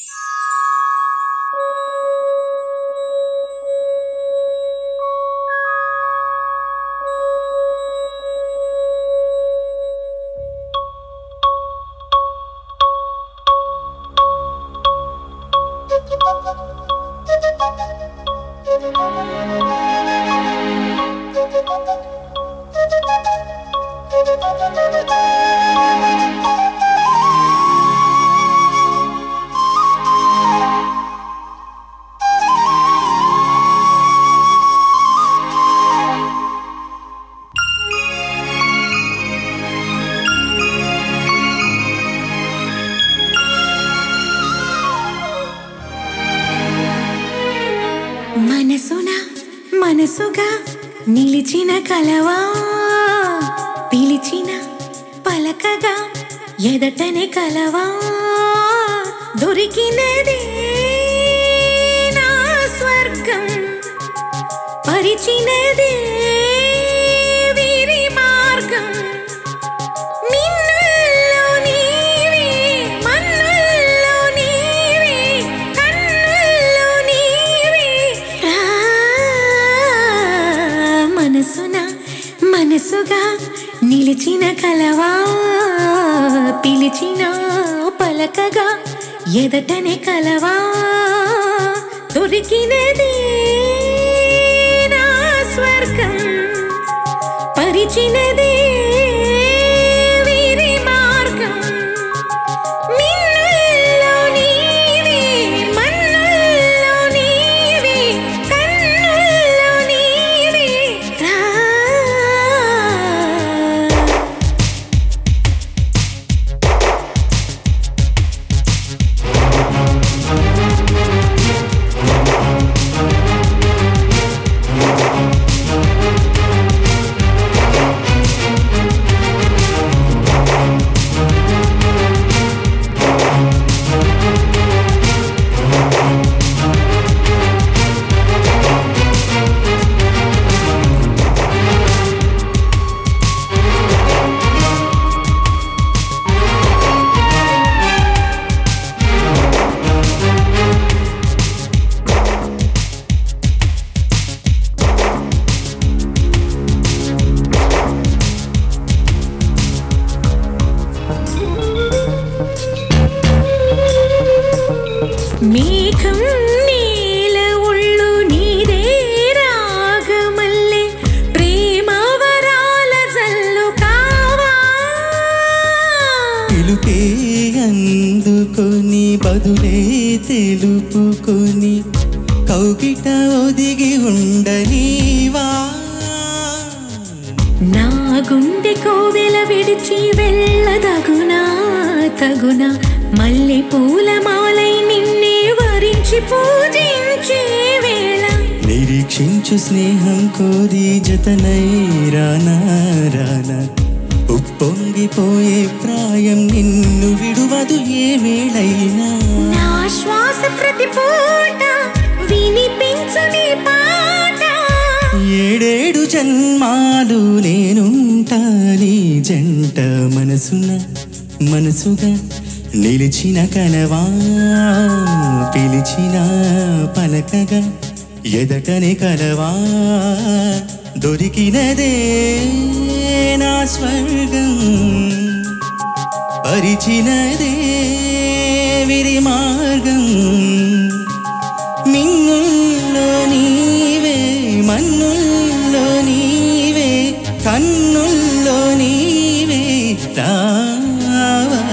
మనసున మనసుగా నిలిచిన కలవా పలకగా ఎదటనే కలవా దొరికినది నా స్వర్గం పరిచినది వీరి మార్గం మిన్నుల్లో నీవే మన్నుల్లో నీవే కన్నుల్లో నీవే రా మనసున మనసుగా నిలిచిన కలవా పిలిచిన పలకగా ఎదటనే కలవా దొరికినది నా స్వర్గం పరిచినది వీరి మార్గం మిన్నుల్లో నీవే మన్నుల్లో నీవే కన్నుల్లో నీవే రా మేఘం నీల ఉళ్ళు నీదే రాగమల్లె ప్రేమ వరాల జల్లు కావా పిలుపే అందుకొని బదులే తెలుపుకొని కౌగిట ఒదిగి ఉండనీవా నా గుండె కోవెల విడిచి వెళ్ళదగునా తగునా మల్లె పూల మాలై నిన్నే వరించి పూజించే వేళ నిరీక్షించు స్నేహం కోరి జతనై రానా రానా ఉప్పొంగిపోయే ప్రాయం నిన్ను విడువదు ఏ వేళైనా నా శ్వాస ప్రతి పూట వినిపించు నీ పాట ఏడేడు జన్మాలు నేనుంటా నీ జంట మనసున మనసుగా నిలిచిన కలవా పిలిచిన పలకగా ఎదటనే కలవా దొరికినదే నా స్వర్గం పరిచినదే విరి మార్గం మిన్నుల్లో నీవే మన్నుల్లో నీవే కన్నుల్లో నీవే రావా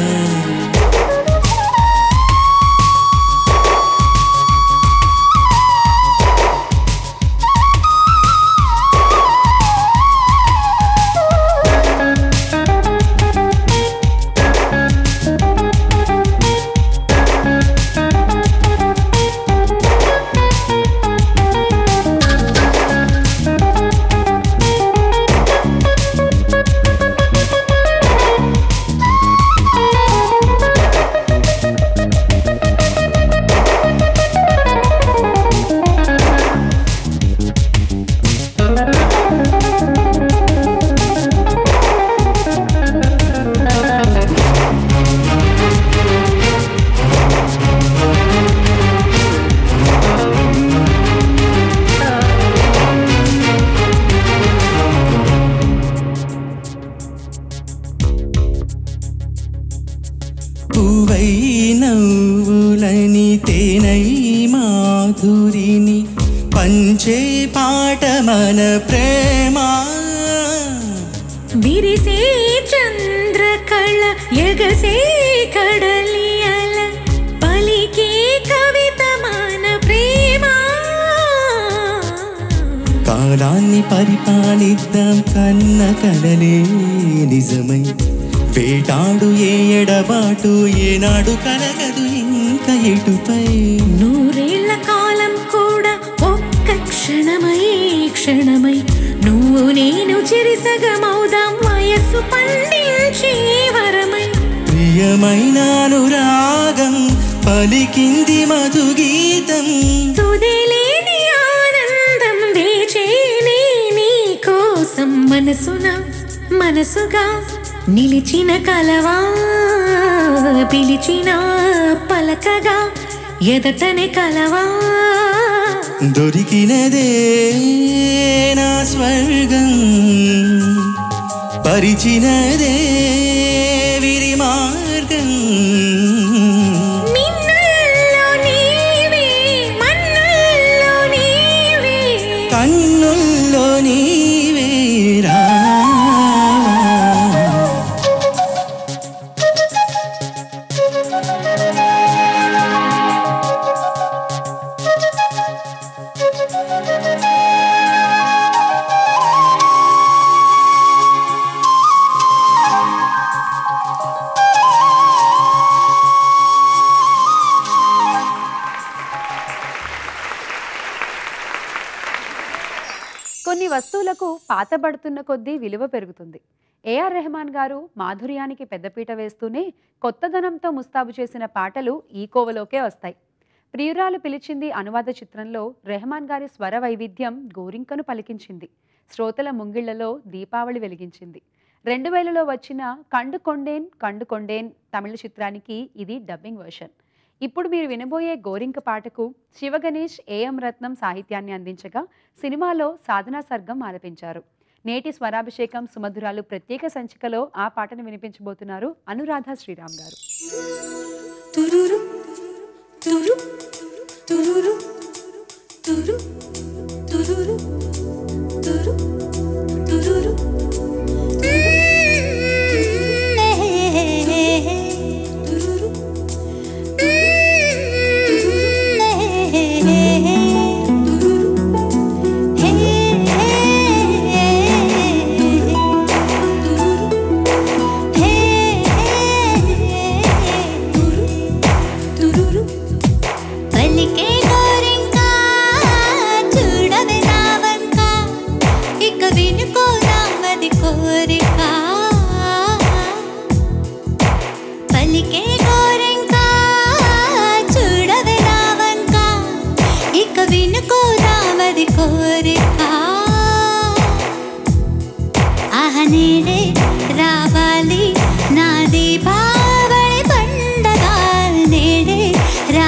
పువ్వై నవ్వులని తేనై మాధురిని పంచే పాట మన ప్రేమ విరిసే చంద్రకళ ఎగసే కడలి అల పలికే కవిత మన ప్రేమ కాలాన్ని పరిపాలిద్దాం కన్న కలలే నిజమై వేటాడు ఏ ఎడబాటు ఏనాడు కలగదు ఇంకా ఎటుపై నూరేళ్ల కాలం కూడా ఒక్క క్షణమై క్షణమై నువ్వు నేను చెరిసగమౌదాం వయస్సు పండించే వరమై ప్రియమైన అనురాగం పలికింది మధు గీతం తుదిలేని ఆనందం వేచేనే నీ కోసం మనసున మనసుగా నిలిచిన కలవా పిలిచిన పలకగా ఎదటనే కలవా దొరికినదే నా స్వర్గం పరిచినదే విరి మార్గం మిన్నల్లో నీవే మన్నుల్లో నీవే కన్నుల్లో నీవే రా కొన్ని వస్తువులకు పాతబడుతున్న కొద్దీ విలువ పెరుగుతుంది ఏఆర్ రెహమాన్ గారు మాధుర్యానికి పెద్దపీట వేస్తూనే కొత్తదనంతో ముస్తాబు చేసిన పాటలు ఈ కోవలోకే వస్తాయి ప్రియురాలు పిలిచింది అనువాద చిత్రంలో రెహమాన్ గారి స్వర వైవిధ్యం గోరింకను పలికించింది శ్రోతల ముంగిళ్లలో దీపావళి వెలిగించింది రెండు వేలలో వచ్చిన కండు కొండేన్ కండు కొండేన్ తమిళ చిత్రానికి ఇది డబ్బింగ్ వర్షన్ ఇప్పుడు మీరు వినబోయే గోరింక పాటకు శివగణేష్ ఏఎం రత్నం సాహిత్యాన్ని అందించగా సినిమాలో సాధనా సర్గం ఆలపించారు నేటి స్వరాభిషేకం సుమధురాలు ప్రత్యేక సంచికలో ఆ పాటను వినిపించబోతున్నారు అనురాధ శ్రీరామ్ గారు తురురు తురు తురురు తురు తురురు తురు తురురు తురురు తురురు పలికే గోరింకా చూడవే నా వంక ఇక వినుకో నామది కోరిక పలికే గోరింకా చూడవే నా వంక ఇక వినుకో నామది కోరిక ఆహ నేడే రావాలి నా దీపావళి పండగ నేడే రా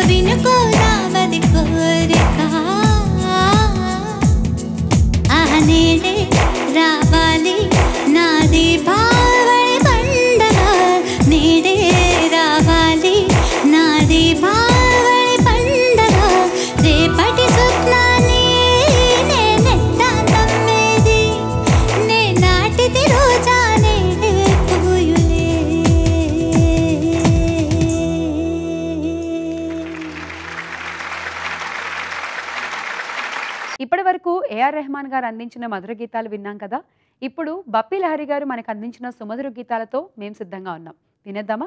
వినుకోదామది కోరిక ఆహ నేడే రావాలి నాది భావడి పండగ నేడే రావాలి నాది భావడి పండగ రేపటి స్వప్నాన్ని నేనెట్టా నమ్మేది నే నాటిది రోజా నేడే పూయులే ఇప్పటి వరకు ఏఆర్ రెహమాన్ గారు అందించిన మధుర గీతాలు విన్నాం కదా ఇప్పుడు బప్పి లహరి గారు మనకు అందించిన సుమధుర గీతాలతో మేము సిద్ధంగా ఉన్నాం వినేద్దామా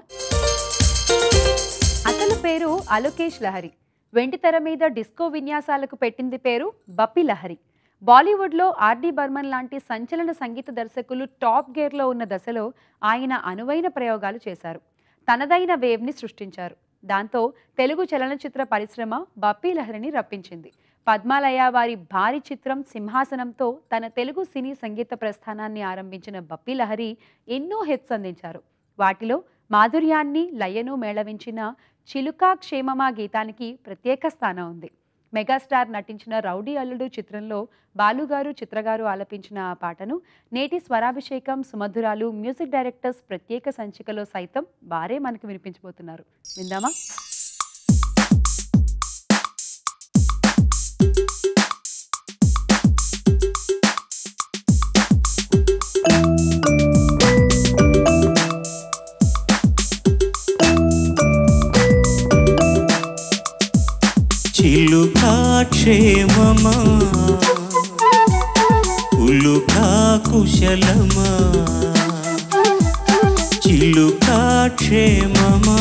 అసలు పేరు అలోకేష్ లహరి వెండి తెర మీద డిస్కో విన్యాసాలకు పెట్టింది పేరు బప్పి లహరి బాలీవుడ్లో ఆర్డి బర్మన్ లాంటి సంచలన సంగీత దర్శకులు టాప్ గేర్లో ఉన్న దశలో ఆయన అనువైన ప్రయోగాలు చేశారు తనదైన వేవ్ని సృష్టించారు దాంతో తెలుగు చలనచిత్ర పరిశ్రమ బప్పీ లహరిని రప్పించింది పద్మాలయ వారి భారీ చిత్రం సింహాసనంతో తన తెలుగు సినీ సంగీత ప్రస్థానాన్ని ఆరంభించిన బప్పీ లహరి ఎన్నో హిట్స్ అందించారు వాటిలో మాధుర్యాన్ని లయను మేళవించిన చిలుకా క్షేమమా గీతానికి ప్రత్యేక స్థానం ఉంది మెగాస్టార్ నటించిన రౌడీ అల్లుడు చిత్రంలో బాలుగారు చిత్రగారు ఆలపించిన ఆ పాటను నేటి స్వరాభిషేకం సుమధురాలు మ్యూజిక్ డైరెక్టర్స్ ప్రత్యేక సంచికలో సైతం వారే మనకు వినిపించబోతున్నారు విందామా చిలుకా క్షేమమా ఉలుకా కుశలమా చిలుకా క్షేమమా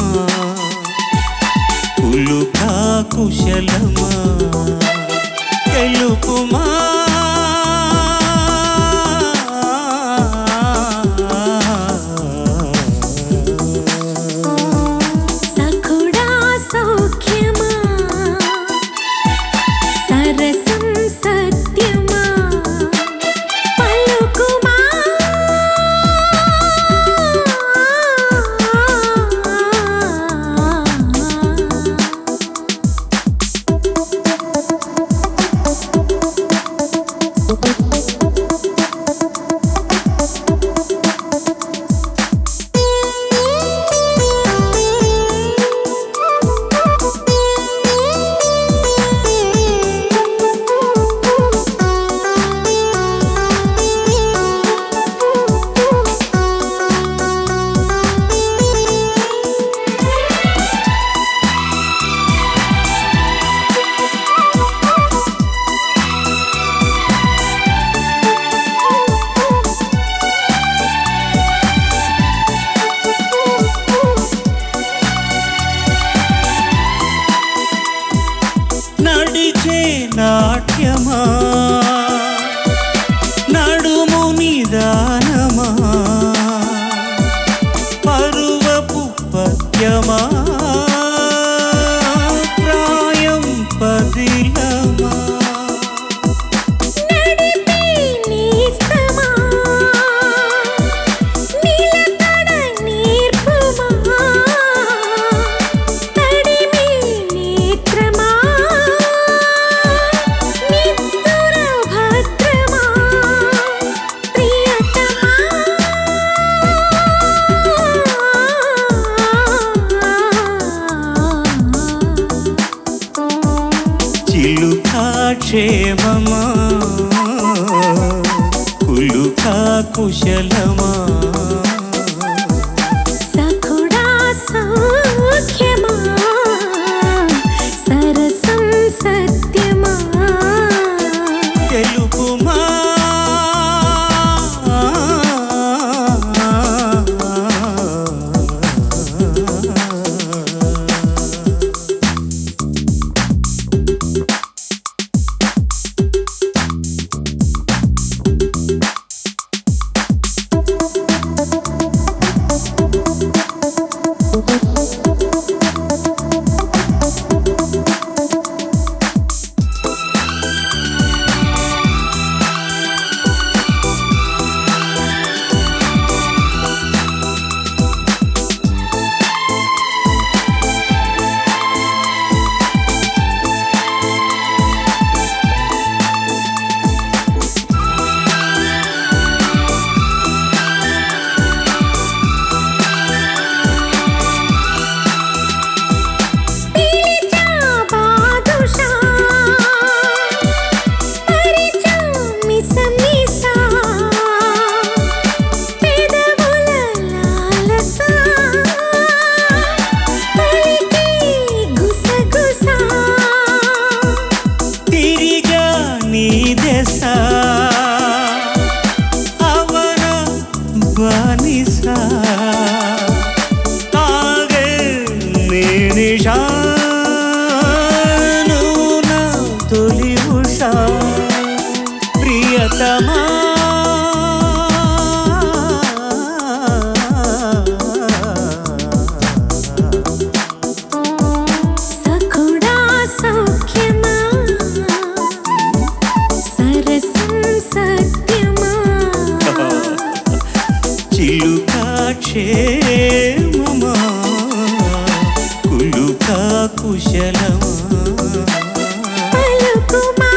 ఉలుకా కుశలమా తెలుపుమా సఖుడా సౌఖ్యమా సరసం సత్యమా పలుకుమా నడిచే నాట్యమా నడుము నిదానమా పరువపు పద్యమా ప్రాయం పదిలమా నడిపి నీస్తమా నిలకడ నేర్పుమా తడిమి నేత్రమా నిత్తుర భద్రమా ప్రియతమా చిలుకా క్షేమమా కులుకా కుశలమా సఖుడా సౌఖ్యమా సరసం సత్యమా తెలుపుమా కుశలమా పలుకుమా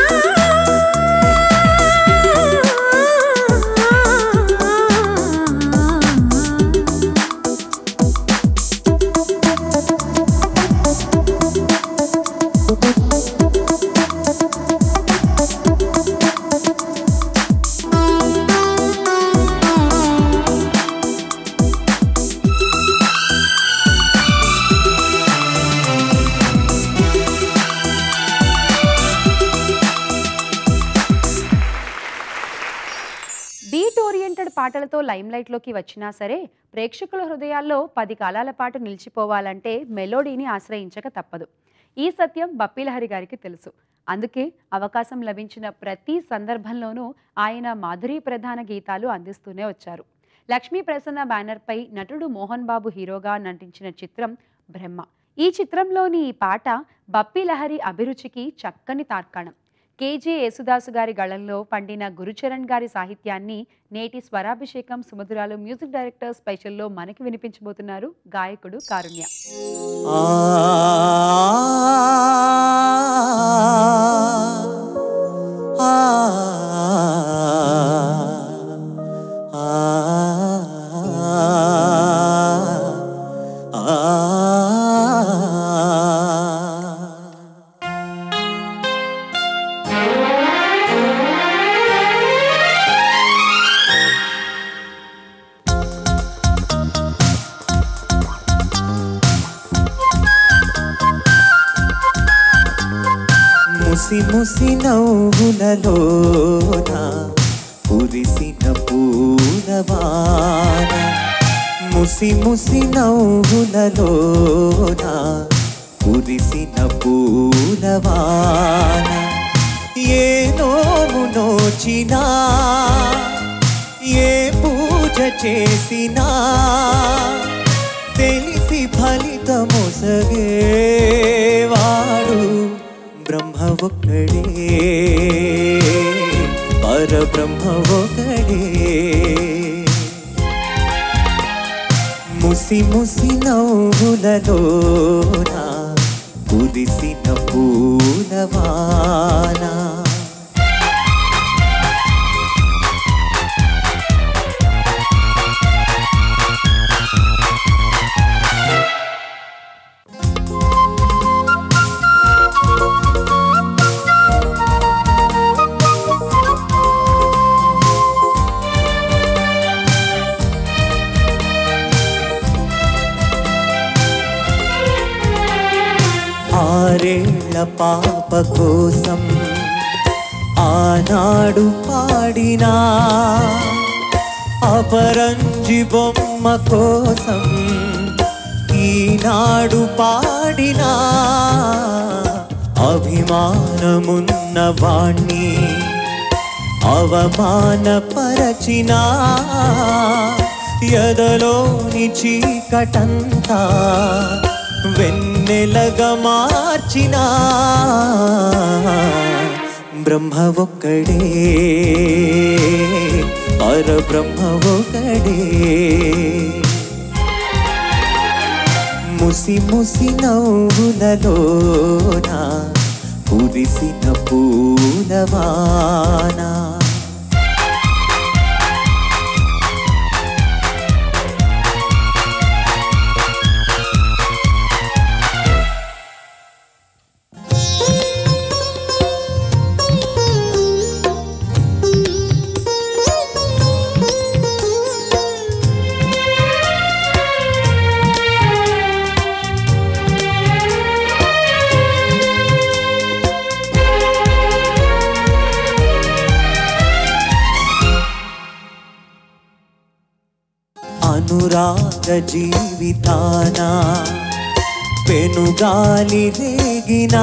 బీట్ ఓరియంటెడ్ పాటలతో లైమ్లైట్లోకి వచ్చినా సరే ప్రేక్షకుల హృదయాల్లో పది కాలాల పాటు నిలిచిపోవాలంటే మెలోడీని ఆశ్రయించక తప్పదు ఈ సత్యం బప్పిలహరి గారికి తెలుసు అందుకే అవకాశం లభించిన ప్రతి సందర్భంలోనూ ఆయన మాధురి ప్రధాన గీతాలు అందిస్తూనే వచ్చారు లక్ష్మీ ప్రసన్న బ్యానర్పై నటుడు మోహన్ బాబు హీరోగా నటించిన చిత్రం బ్రహ్మ ఈ చిత్రంలోని ఈ పాట బప్పిలహరి అభిరుచికి చక్కని తార్కాణం కేజే యేసుదాసు గారి గళంలో పండిన గురుచరణ్ గారి సాహిత్యాన్ని నేటి స్వరాభిషేకం సుమధురాలు మ్యూజిక్ డైరెక్టర్ స్పెషల్లో మనకి వినిపించబోతున్నారు గాయకుడు కారుణ్య ఆ ఆ ముసి ముసి నవ్వులలోన కురిసిన పూలవాన ముసి ముసి నవ్వులలోన కురిసిన పూలవాన ఏ నోము నోచినా ఏ పూజ చేసినా తెలిసి ఫలితమొసగేవాడు బ్రహ్మ ఒక్కడే పరబ్రహ్మ ఒకడే ముసి ముసి నవ్వులలోన కురిసిన పూలవానా ఆరేళ్ల పాప కోసం ఆనాడు పాడినా అపరంజి బొమ్మ కోసం ఈనాడు పాడినా అభిమానమున్న వాణ్ణి అవమానపరచినా ఎదలోని చీకటంతా వెన్నెలగా మార్చినా బ్రహ్మ ఒక్కడే పరబ్రహ్మ ఒకడే ముసి ముసి నవ్వులలోన కురిసిన పూలవానా అనురాగ జీవితాన పెనుగాలి రేగినా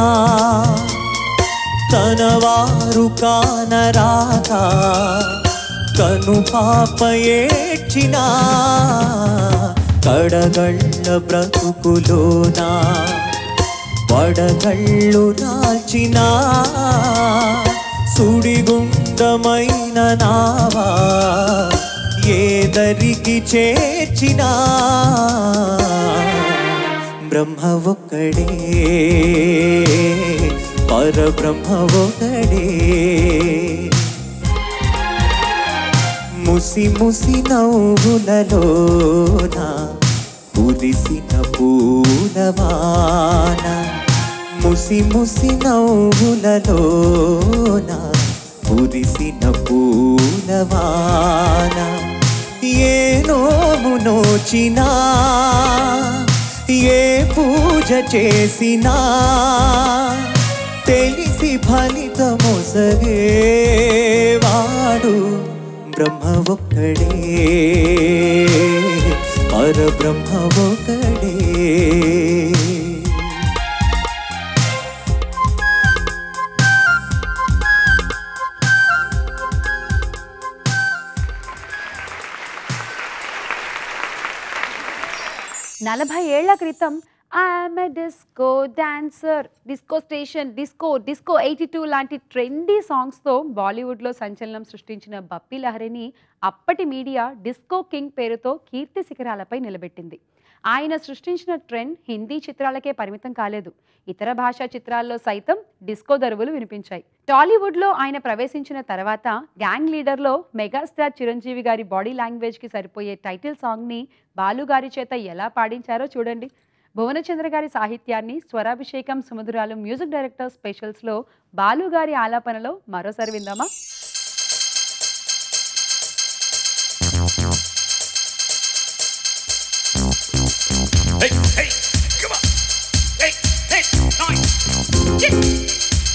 తన వారు కానరాక కను పాప ఏడ్చినా కడగళ్ళ బ్రతుకులోనా పడగళ్ళు రాల్చినా సుడిగుండమైన నావా ఏదరికి చేర్చినా బ్రహ్మ ఒక్కడే పరబ్రహ్మ ఒకడే ముసి ముసి నవ్వులలోన కురిసిన పూలవాన ముసి ముసి నవ్వులలోన కురిసిన పూలవాన ఏ నోము నోచినా ఏ పూజ చేసినా తెలిసి ఫలితమొసగేవాడు బ్రహ్మ ఒక్కడే పరబ్రహ్మ ఒకడే నలభై ఏళ్ల క్రితం I'm a disco dancer disco station disco disco eighty two లాంటి ట్రెండీ సాంగ్స్తో బాలీవుడ్లో సంచలనం సృష్టించిన బప్పీ లహరిని అప్పటి మీడియా డిస్కో కింగ్ పేరుతో కీర్తి శిఖరాలపై నిలబెట్టింది ఆయన సృష్టించిన ట్రెండ్ హిందీ చిత్రాలకే పరిమితం కాలేదు ఇతర భాషా చిత్రాల్లో సైతం డిస్కో దరువులు వినిపించాయి టాలీవుడ్లో ఆయన ప్రవేశించిన తర్వాత గ్యాంగ్ లీడర్లో మెగాస్టార్ చిరంజీవి గారి బాడీ లాంగ్వేజ్కి సరిపోయే టైటిల్ సాంగ్ని బాలుగారి చేత ఎలా పాడించారో చూడండి భువనచంద్ర గారి సాహిత్యాన్ని స్వరాభిషేకం సుమధురాలు మ్యూజిక్ డైరెక్టర్ స్పెషల్స్లో బాలు గారి ఆలాపనలో మరోసారి విందామా Hey, hey, come on. Hey, hey, nine.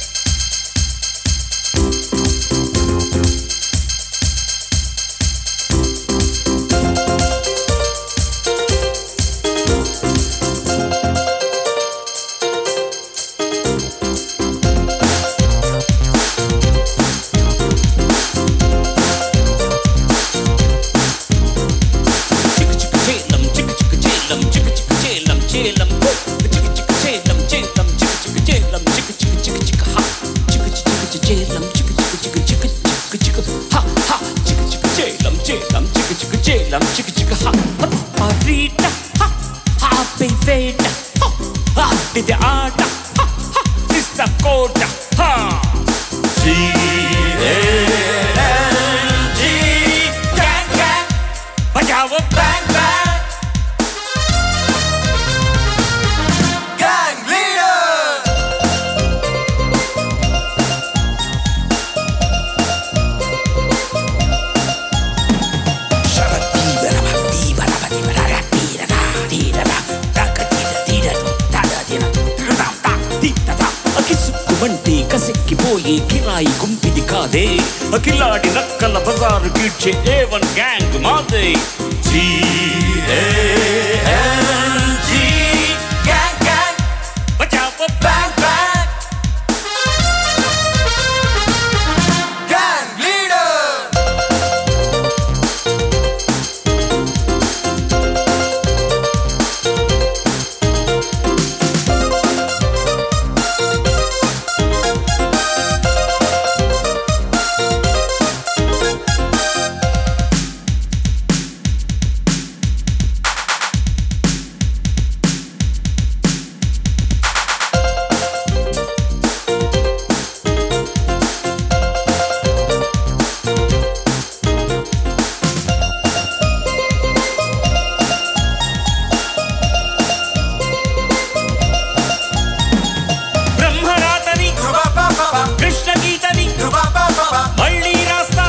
Chicka chicka chelam, chicka chicka chelam, chicka chicka chelam, chelam. Woo! Chicka chicka chelam, chelam, chicka chicka chelam, chicka chicka chicka chicka ha. Chicka chicka chicka chelam, chicka chicka chicka chicka chicka chicka ha ha. Chicka chicka chelam, chelam, chicka chicka chelam, chicka chicka ha. Marita ha ha beveda ha ha dide ada ha ha ista koda ha. G A N G gang gang. Bajao bang bang. Gang leader. కిసుక్కుమంటే కసెక్కిపోయే కిరాయి గుంపిది కాదే అఖిలాడి నక్కల బజారు గీడ్చే ఏ వన్ గ్యాంగ్ మాదే జీ జీ గ్యాంగ్ గ్యాంగ్ బచావో బ్యాంగ్ బ్యాంగ్ గ్యాంగ్ లీడర్ బ్రహ్మరాతని కృష్ణ గీతని మళ్ళీ రాస్తా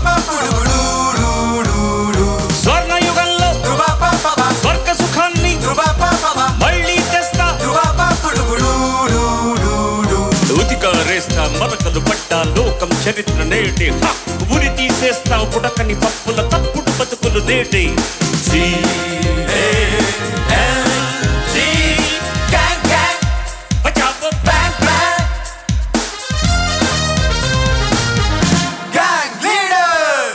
స్వర్ణయుగంలో స్వర్గ సుఖాన్ని మళ్ళీ తెస్తా ఉతికారేస్తా మరకలు పట్టా లోకం చరిత్ర నేటి హ! ఉరి తీసేస్తా పుడకని పప్పుల తప్పుడు బతుకులు నేటి G A N G gang gang బచావో బ్యాంగ్ బ్యాంగ్ గ్యాంగ్ లీడర్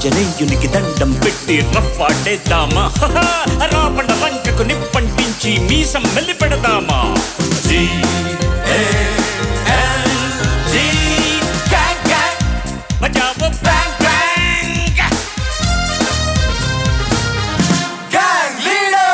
ఆంజనేయునికి దండం పెట్టి రఫ్ఫాడేద్దామా హహ! రావణ లంకకు నిప్పంటించి మీసం మెల్లి పెడదామా G A L G gang gang బజావో బ్యాంగ్ బ్యాంగ్ గ్యాంగ్ లీడర్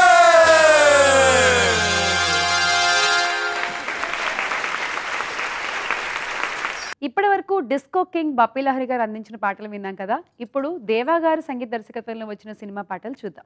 ఇప్పటి వరకు డిస్కో కింగ్ బప్పీ లహరి గారు అందించిన పాటలు విన్నాం కదా ఇప్పుడు దేవా గారు సంగీత దర్శకత్వంలో వచ్చిన సినిమా పాటలు చూద్దాం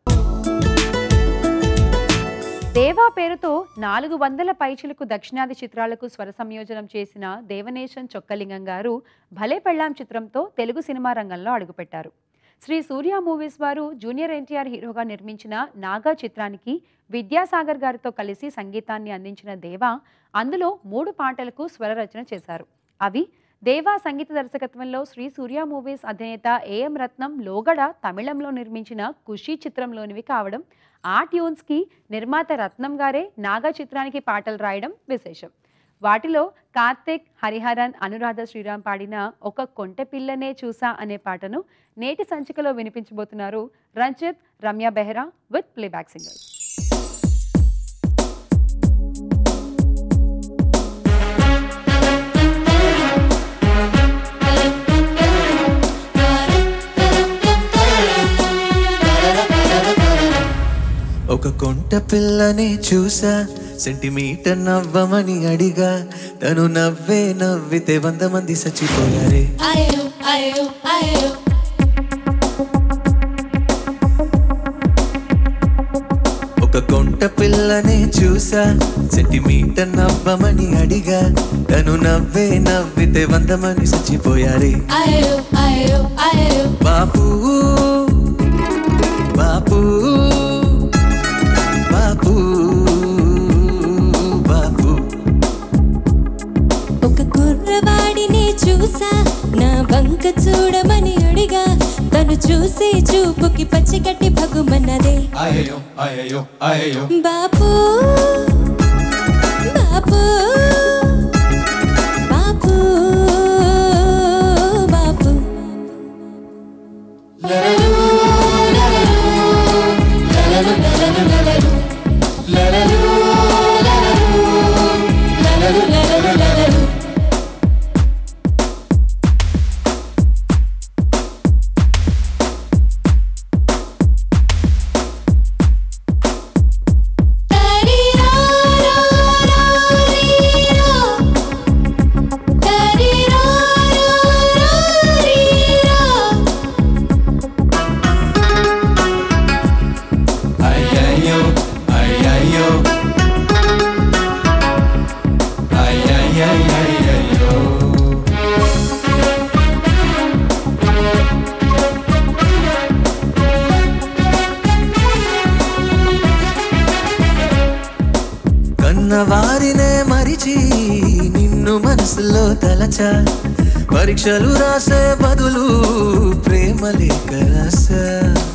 దేవా పేరుతో నాలుగు వందల పైచిలకు దక్షిణాది చిత్రాలకు స్వర సంయోజనం చేసిన దేవనేశన్ చొక్కలింగం గారు భలే పెళ్ళాం చిత్రంతో తెలుగు సినిమా రంగంలో అడుగుపెట్టారు శ్రీ సూర్య మూవీస్ వారు జూనియర్ ఎన్టీఆర్ హీరోగా నిర్మించిన నాగా చిత్రానికి విద్యాసాగర్ గారితో కలిసి సంగీతాన్ని అందించిన దేవా అందులో మూడు పాటలకు స్వర రచన చేశారు అవి దేవా సంగీత దర్శకత్వంలో శ్రీ సూర్య మూవీస్ అధినేత ఏఎం రత్నం లోగడ తమిళంలో నిర్మించిన ఖుషి చిత్రంలోనివి కావడం ఆ ట్యూన్స్కి నిర్మాత రత్నం గారే నాగా చిత్రానికి పాటలు రాయడం విశేషం వాటిలో కార్తిక్ హరిహరన్ అనురాధ శ్రీరామ్ పాడిన ఒక కొంటె పిల్లనే చూసా అనే పాటను నేటి సంచికలో వినిపించబోతున్నారు Ranjith Ramya Behera with playback singers ఒక కొంట పిల్లని చూసా సెంటీమీటర్ నవ్వమని అడిగా తను నవ్వే నవ్వితే వంద మంది చచ్చిపోయారే అయ్యో అయ్యో అయ్యో ఒక కొంట పిల్లని చూసా సెంటీమీటర్ నవ్వమని అడిగా తను నవ్వే నవ్వితే వంద మంది చచ్చిపోయారే అయ్యో అయ్యో అయ్యో బాపు బాపు బాపు బాపు ఒక కుర్రవాడిని చూసా నా వంక చూడమని అడిగా తను చూసే చూపుకి పచ్చిగట్టి భగుమన్నదే అయ్యో అయ్యో అయ్యో బాపు బాపు బాపు బాపు అయ్యయ్యో అయ్యయ్యో అయ్యయ్యయ్యయ్యో కన్నవారినే మరిచి నిన్ను మనసులో తలచా పరీక్షలు రాసే బదులు ప్రేమ లేఖ రాసా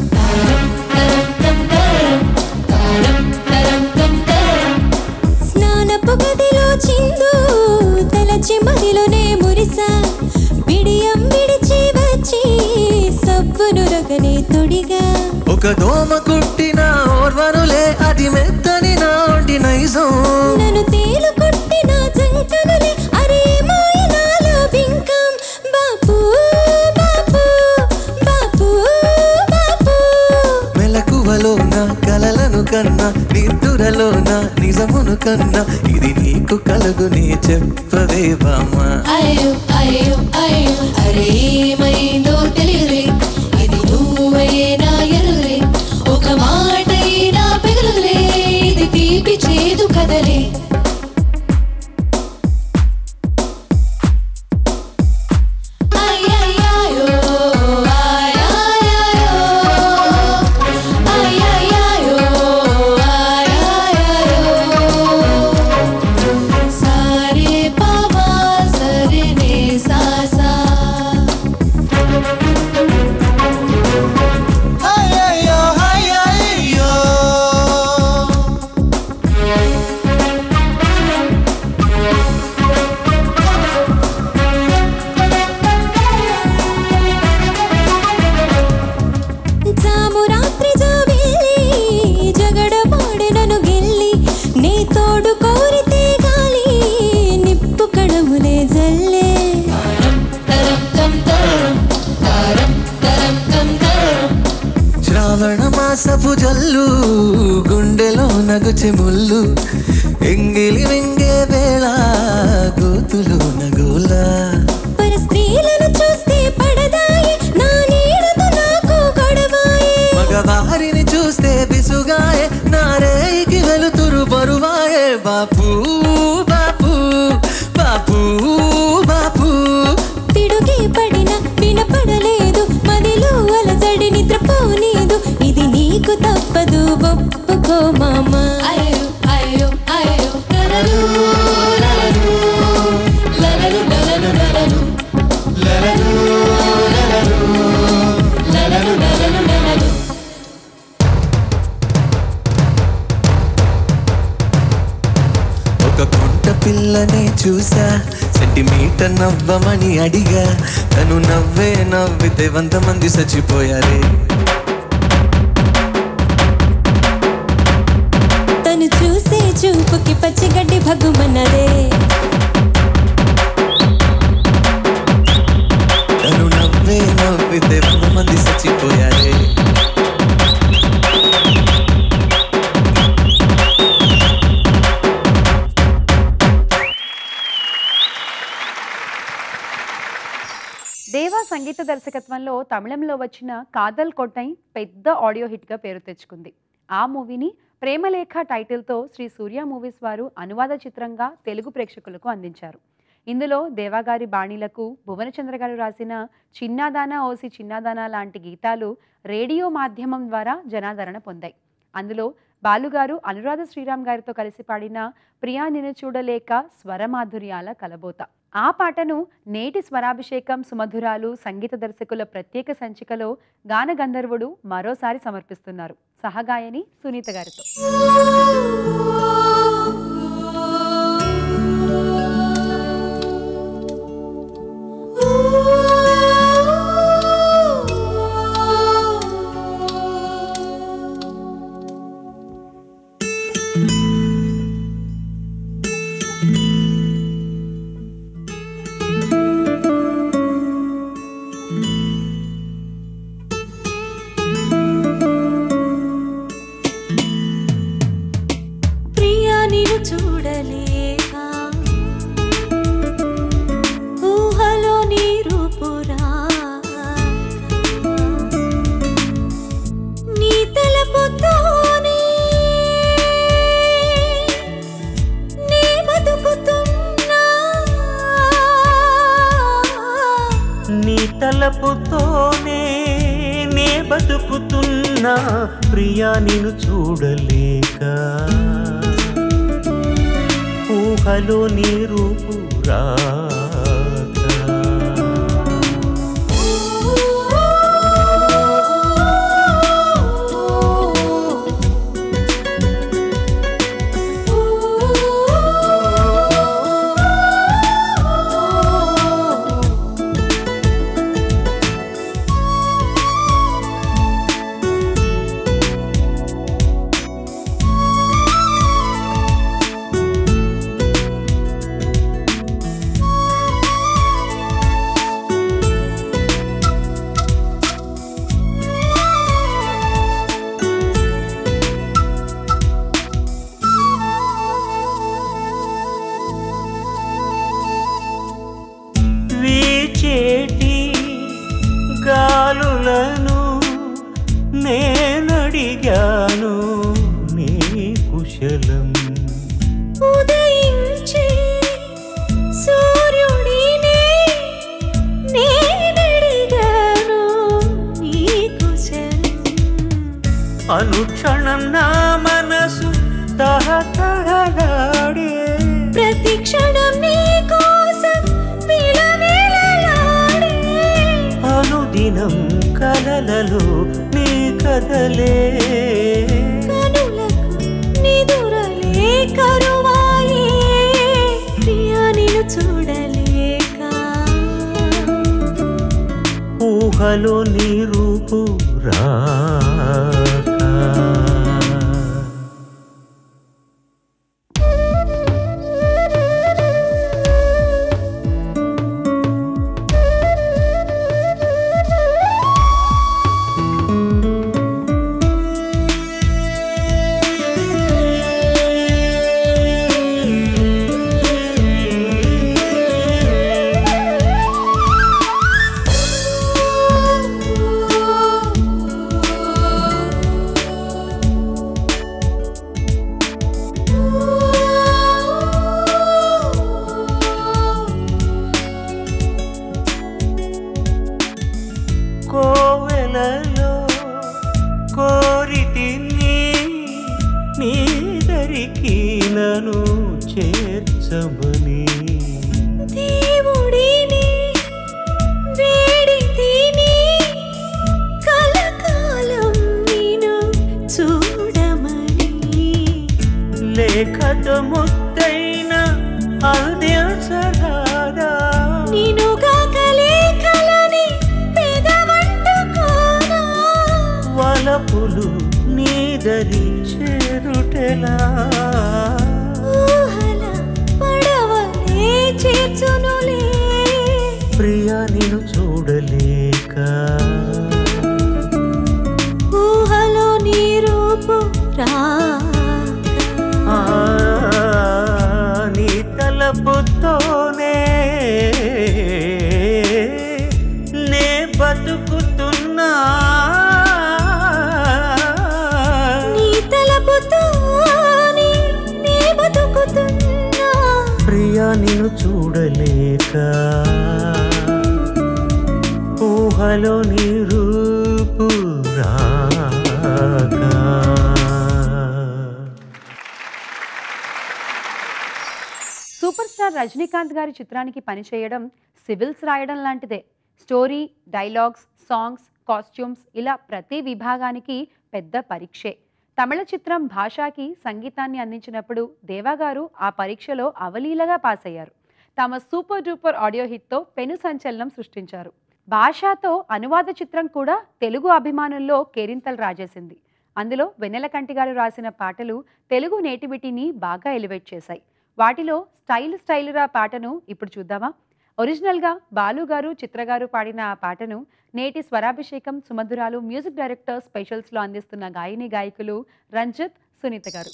స్నానపు గదిలో చిందు తలచి మదిలోనే మురిసా బిడియం విడిచి వచ్చి సబ్బును రగనే తొడిగా ఒక దోమ కుట్టిన ఓర్వనులే అది మెత్తని నాటి నైజం నన్ను తేలు కొట్టిన జంకనులే అరే మాయనాలో బింకం బాపు బాపు బాపు బాపు మెలకువలో నా కలలను కన్నా నిద్దురలో నా నిజమును కన్నా ఇది నీకు కలుగుని చెప్పవే బామా అయ్యో అయ్యో అయ్యో అరే ఏమైందో తెలియదులే ఇది నువ్వైనా ఎరులే ఒక మాటైనా పెగలలే ఇది తీపి చేదు కదలే అయ్యయ్యాయో, అయ్యయ్యాయో, అయ్యయ్యాయో, అయ్యయ్యాయో. సారే పావా సరే నే సా సా మరచి ముళ్ళు ఎంగిలి వెంగే వేళ గోతులు నగోలా పర స్త్రీలను చూస్తే పడదాయి నా నీడతో నాకు గొడవాయే మగవారిని చూస్తే విసుగాయే నారేకి వెలుతురు బరువాయే బాపు బాపు బాపు బాపు పిడుగే పడిన వినపడలేదు మదిలో అలజడి నిద్రపోనీదు ఇది నీకు తప్పదు ఒప్పుకో మామా అయ్యో అయ్యో అయ్యో లలలు లలలు లలలు లలలు లలలు లలలు లలలు లలలు లలలు ఒక కొంట పిల్లనే చూసా సెంటిమీటర్ నవ్వమని అడిగా తను నవ్వే నవ్వితే వంద మంది చచ్చిపోయారే తను చూసే చూపుకి పచ్చిగడ్డి భగ్గుమన్నదే తను నవ్వే నవ్వితే వంద మంది చచ్చిపోయారే దేవా సంగీత దర్శకత్వంలో తమిళంలో వచ్చిన కాదల్ కొట్టై పెద్ద ఆడియో హిట్గా పేరు తెచ్చుకుంది ఆ మూవీని ప్రేమలేఖ టైటిల్తో శ్రీ సూర్య మూవీస్ వారు అనువాద చిత్రంగా తెలుగు ప్రేక్షకులకు అందించారు ఇందులో దేవాగారి బాణీలకు భువనచంద్ర గారు రాసిన చిన్నాదానా ఓసి చిన్నాదానా లాంటి గీతాలు రేడియో మాధ్యమం ద్వారా జనాదరణ పొందాయి అందులో బాలుగారు అనురాధ శ్రీరామ్ గారితో కలిసి పాడిన ప్రియా నిన్ను చూడలేక స్వరమాధుర్యాల కలబోత ఆ పాటను నేటి స్వరాభిషేకం సుమధురాలు సంగీత దర్శకుల ప్రత్యేక సంచికలో గాన గంధర్వుడు మరోసారి సమర్పిస్తున్నారు సహగాయని సునీత గారితో ప్రియా నిన్ను చూడలేక ఊహలో నీ రూపురా నీ తలపుతోనే నీ బతుకుతున్నా నీ తలపుతోనే నే బతుకుతున్నా ప్రియా నిన్ను చూడలేక ఊహలో నీ రూపు రాక వీచేటి గాలులను నేనడిగాను నీ కుశలం ఉదయించే సూర్యుడినే నేనడిగాను నీ కుశలం అనుక్షణం నా మనసు తహతహలాడే ప్రతి క్షణం నీ కోసం విలవిలలాడే అనుదినం కలలలో నీ కదలే కనులకు నిదురలే కరువాయే ప్రియా నిన్ను చూడలేక ఊహలో నీ రూపు రాక ఆ వేలను చేర్చమని దేవుడిని వేడితిని కలకాలం నేను చూడమని లేఖతో ముద్దైన అందించరాదా నేనుగా కలేకలని పెదవంటుకోనా వలపులు నీదరి చేరుటెలా ఊహల పడవలే చేర్చునులే ప్రియా నిన్ను చూడలేక ఊహలో నీ రూపు రాక ఆ, నీ తలపుతోనే నే బతుకుతున్నా నీ తలపుతోనే నే బతుకుతున్నా ప్రియా నిన్ను చూడలేక ఊహలో నీ రూపు రాక సూపర్ స్టార్ రజనీకాంత్ గారి చిత్రానికి పనిచేయడం సివిల్స్ రాయడం లాంటిదే స్టోరీ డైలాగ్స్ సాంగ్స్ కాస్ట్యూమ్స్ ఇలా ప్రతి విభాగానికి పెద్ద పరీక్షే తమిళ చిత్రం భాషాకి సంగీతాన్ని అందించినప్పుడు దేవాగారు ఆ పరీక్షలో అవలీలగా పాస్ అయ్యారు తమ సూపర్ డూపర్ ఆడియో హిట్తో పెను సంచలనం సృష్టించారు భాషాతో అనువాద చిత్రం కూడా తెలుగు అభిమానుల్లో కేరింతలు రాజేసింది అందులో వెన్నెలకంటి గారు రాసిన పాటలు తెలుగు నేటివిటీని బాగా ఎలివేట్ చేశాయి వాటిలో స్టైల్ స్టైలురా పాటను ఇప్పుడు చూద్దామా ఒరిజినల్గా బాలు గారు చిత్ర గారు పాడిన ఆ పాటను నేటి స్వరాభిషేకం సుమధురాలు మ్యూజిక్ డైరెక్టర్ స్పెషల్స్లో అందిస్తున్న గాయని గాయకులు రంజిత్ సునీత గారు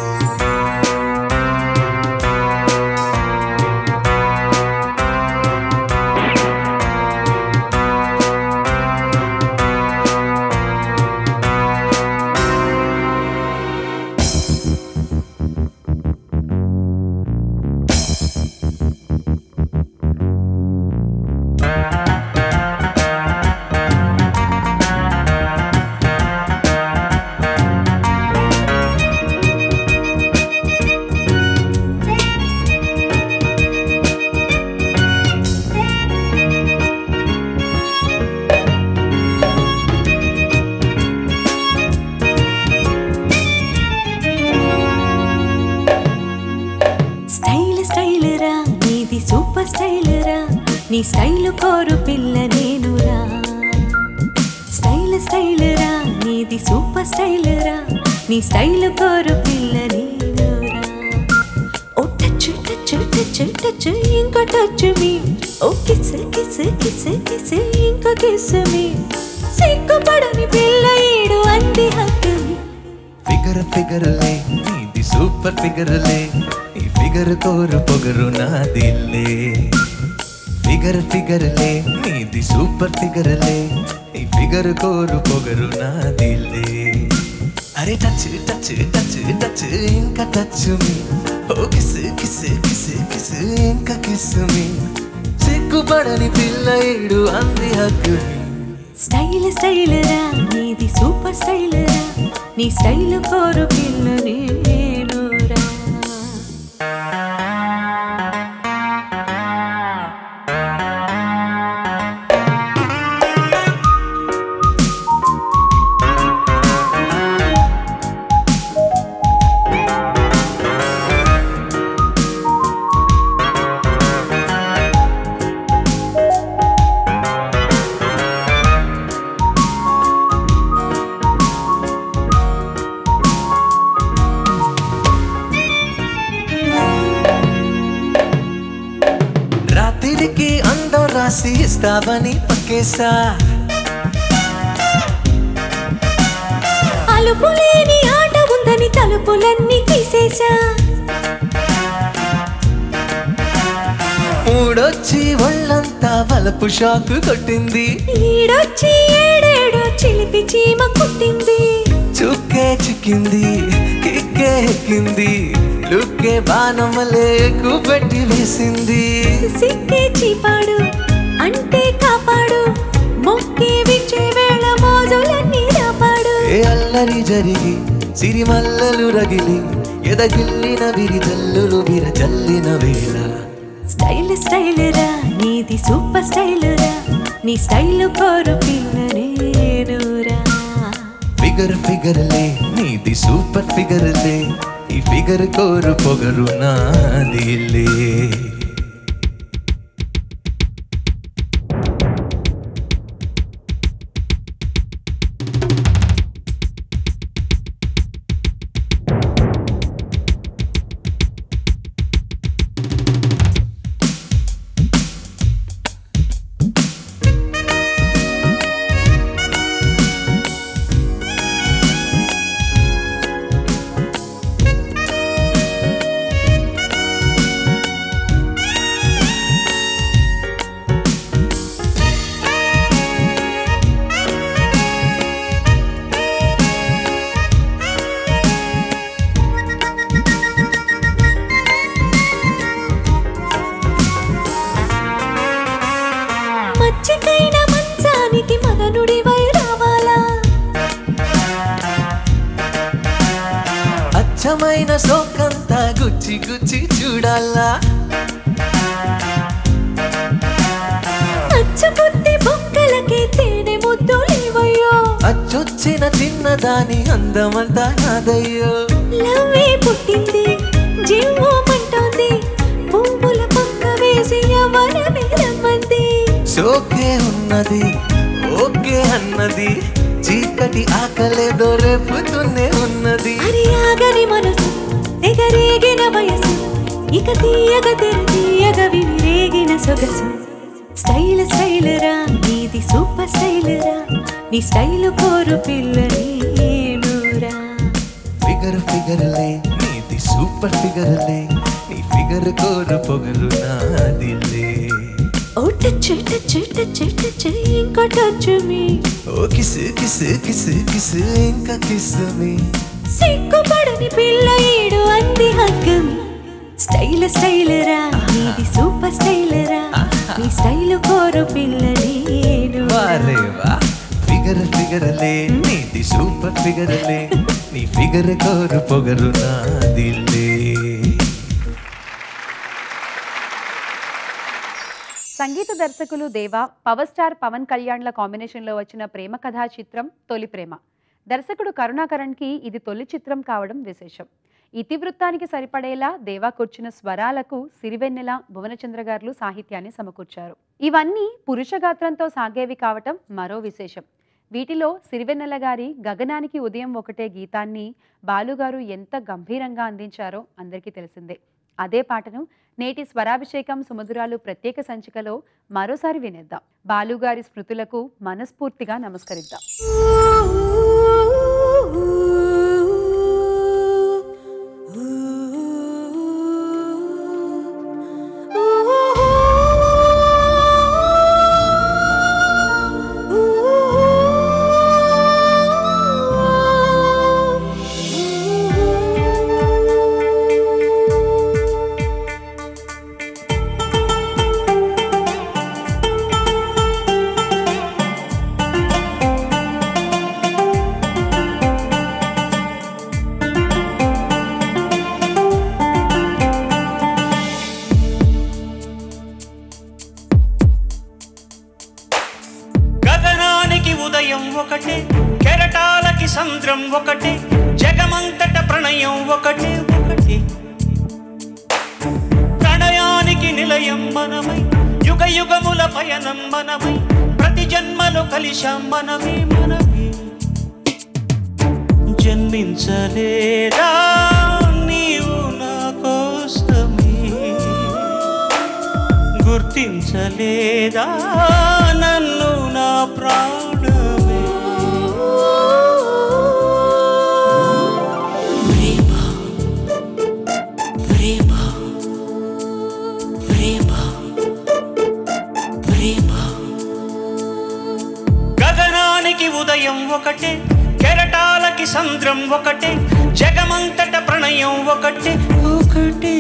స్టైల్ స్టైల్ రా నీది సూపర్ స్టైల్ రా నీ స్టైల్ కోరు పిల్ల నేనురా స్టైల్ స్టైల్ రా నీది సూపర్ స్టైల్ రా నీ స్టైల్ కోరు పిల్ల నేనురా oh touch touch touch touch ఇంకో touch me oh kiss kiss kiss kiss ఇంకో కిస్ మీ సిగ్గుపడని పిల్ల ఈడు అంది హక్కుని ఫిగర్ ఫిగర్లే నీది సూపర్ ఫిగర్లే ఈ ఫిగర్ కోరు పొగరు నాదిల్లే ఫిగర్ ఫిగర్లే నీది సూపర్ ఫిగర్లే ఈ ఫిగర్ కోరు పొగరు నాదిల్లే అరే టచ్ టచ్ టచ్ టచ్ ఇంకా touch me oh kiss kiss kiss kiss ఇంకా కిస్ మీ సిగ్గుపడని పిల్ల ఏడు అంది హక్కుని స్టైల్ స్టైల్ రా నీది సూపర్ స్టైల్ రా నీ స్టైల్ కోరు పిల్ల నేనురా రాత్రికి అందం రాసి ఇస్తావని పక్కేసా అలుపు లేని ఆట ఉందని తలుపులన్నీ తీసేశా మూడొచ్చి ఒళ్ళంతా వలపు షాకు కొట్టింది ఈడొచ్చి ఏడేడో చిలిపి చీమ కుట్టింది చుక్కే చిక్కింది కిక్కే ఎక్కింది లుక్కే బాణమలే పెట్టి వేసింది సిక్కే చీపాడు అంటే కాపాడు మొక్కే విచ్చే వేళ మోజులన్నీ రాపాడు ఏ అల్లరి జరిగి సిరిమల్లలు రగిలి ఎదగిల్లిన విరిజల్లులు విరజల్లిన వేళ స్టైల్ స్టైల్ రా నీది సూపర్ స్టైల్ రా నీ స్టైల్ కోరు పిల్ల నేనురా ఫిగర్ ఫిగర్లే నీది సూపర్ ఫిగర్లే ఈ ఫిగర్ కోరు పొగరు నాదిలే మచ్చికైన మంచానికి మదనుడివై రావాలా అచ్చమైన సోకంతా గుచ్చి గుచ్చి చూడాలా అచ్చుకుత్తి బొక్కలకి తేనె ముద్దు లేవయ్యో అచ్చొచ్చిన చిన్నదాని అందమంతా నాదయ్యో లవ్వే పుట్టింది జీవమంటోంది పువ్వుల పక్క వేసి ఎవరమే రమ్మంది సోకే ఉన్నది ఓకే అన్నది చీకటి ఆకలేదో రేపుతూనే ఉన్నది అది ఆగని మనసు ఎగరేగిన వయసు ఇక తీయగ తెరు తీయగ వినిరేగిన సొగసు స్టైల్ స్టైల్ రా నీది సూపర్ స్టైల్ రా నీ స్టైల్ కోరు పిల్ల నేనురా ఫిగర్ ఫిగర్లే నీది సూపర్ ఫిగర్లే నీ ఫిగర్ కోరు పొగరు నాదిలే oh touch touch touch touch ఇంకో touch me oh kiss kiss kiss kiss ఇంకా కిసు మీ సిగ్గుపడని పిల్ల ఈడు అంది హగ్గమి స్టైల్ స్టైల్ రా నీది సూపర్ స్టైల్ రా నీ స్టైల్ కోరు పిల్ల నేను వారే వా ఫిగర్ ఫిగర్లే నీది సూపర్ ఫిగర్లే నీ ఫిగర్ కోరు పొగరు నాదిలే సంగీత దర్శకులు దేవా పవర్ స్టార్ పవన్ కళ్యాణ్ల కాంబినేషన్లో వచ్చిన ప్రేమ కథా చిత్రం తొలి ప్రేమ దర్శకుడు కరుణాకరణ్కి ఇది తొలి చిత్రం కావడం విశేషం ఇతివృత్తానికి సరిపడేలా దేవా కూర్చున్న స్వరాలకు సిరివెన్నెల భువనచంద్ర గారు సాహిత్యాన్ని సమకూర్చారు ఇవన్నీ పురుషగాత్రంతో సాగేవి కావటం మరో విశేషం వీటిలో సిరివెన్నెల గారి గగనానికి ఉదయం ఒకటే గీతాన్ని బాలుగారు ఎంత గంభీరంగా అందించారో అందరికీ తెలిసిందే అదే పాటను నేటి స్వరాభిషేకం సుమధురాలు ప్రత్యేక సంచికలో మరోసారి వినేద్దాం బాలుగారి స్మృతులకు మనస్ఫూర్తిగా నమస్కరిద్దాం గగనానికి ఉదయం ఒకటే కెరటాలకి సంద్రం ఒకటే జగమంతట ప్రణయం ఒకటే ఒకటే ప్రణయానికి నిలయం మనమై యుగ యుగముల పయనం మనమై ప్రతి జన్మలో కలిశాం మనమే మనమే జన్మించలేదా నీవు నా కోసమే గుర్తించలేదా నన్ను నా ప్రాణమే ప్రేమ ప్రేమ ప్రేమ ప్రేమ గగనానికి ఉదయం ఒకటే కెరటాలకి సంద్రం ఒకటే జగమంతట ప్రణయం ఒకటే ఒకటే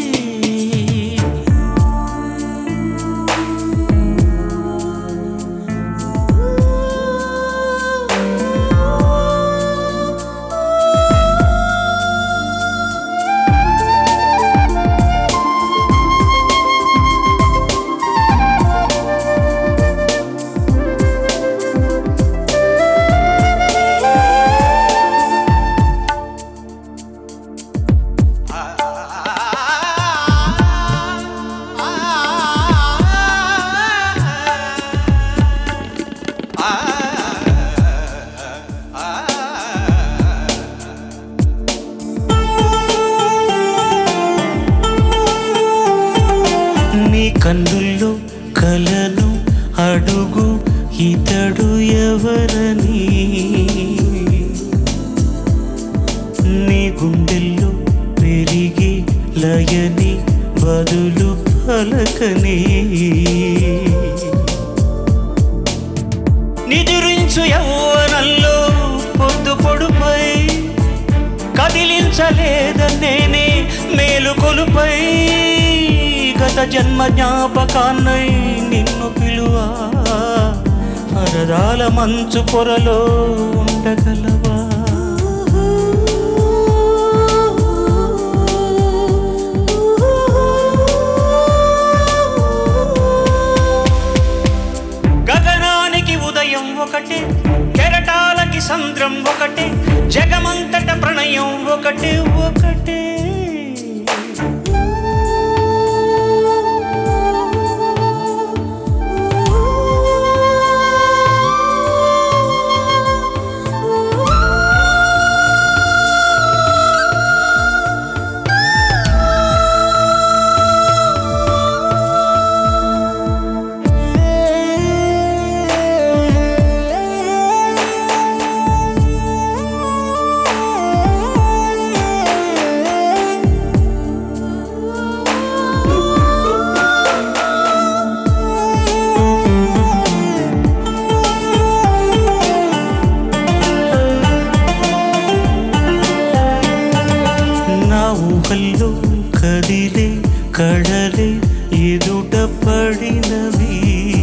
కన్నుల్లో కలను అడుగు ఇతడు ఎవరని నీ గుండెల్లో పెరిగి లయని బదులు పలకని నిదురించు యౌవనంలో పొద్దు పొడుపై కదిలించలేదనేనే మేలుకొలుపై గత జన్మ జ్ఞాపకాన్నై నిన్ను పిలువా పరదాల మంచు పొరలో ఉండగలవా గగనానికి ఉదయం ఒకటే కెరటాలకి సంద్రం ఒకటే జగమంతట ప్రణయం ఒకటే ఒకటే నా ఊహల్లో కదిలే కడలే ఎదుట పడినవి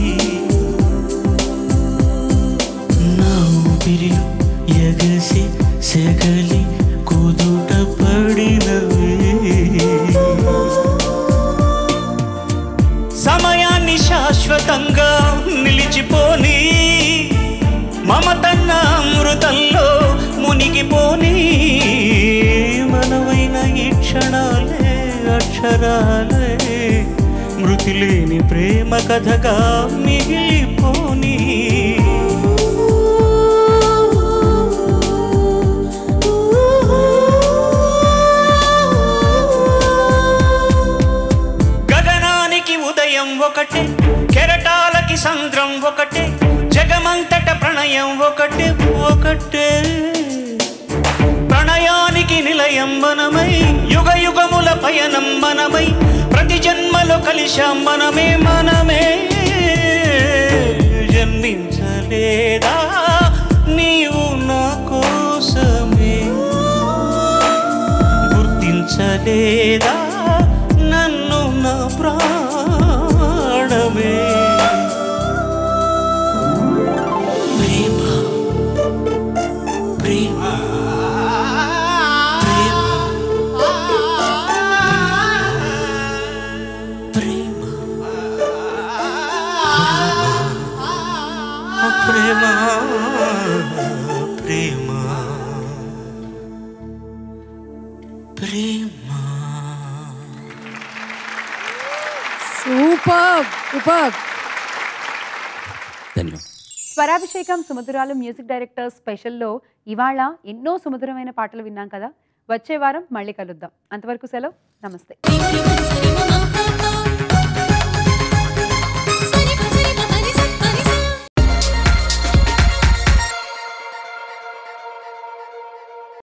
నా ఊపిరిలో ఎగసి సెగలి కుదుట పడినవి సమయాన్ని శాశ్వతంగా నిలిచిపోని మమతన్న అమృతంలో మునిగిపోని మనవైన ఈ క్షణాలే అక్షరాలే మృతి లేని ప్రేమ కథగా మిగిలిపోని గగనానికి ఉదయం ఒకటే కెరటాలకి సంద్రం ఒకటే జగమంతట ప్రణయం ఒకటే ఒకటే ప్రణయానికి నిలయం మనమై యుగ యుగముల పయనం మనమై ప్రతి జన్మలో కలిశాం మనమే మనమే జన్మించలేదా నీవు నా కోసమే గుర్తించలేదా నన్ను నా ప్రాణమే ప్రేమ ప్రేమ ప్రేమ ప్రేమ ప్రేమ ప్రేమ సూపర్ సూపర్ ధన్యవాదాలు స్వరాభిషేకం సుమధురాలు మ్యూజిక్ డైరెక్టర్ స్పెషల్లో ఇవాళ ఎన్నో సుమధురమైన పాటలు విన్నాం కదా వచ్చే వారం మళ్ళీ కలుద్దాం అంతవరకు సెలవు నమస్తే సరి మమ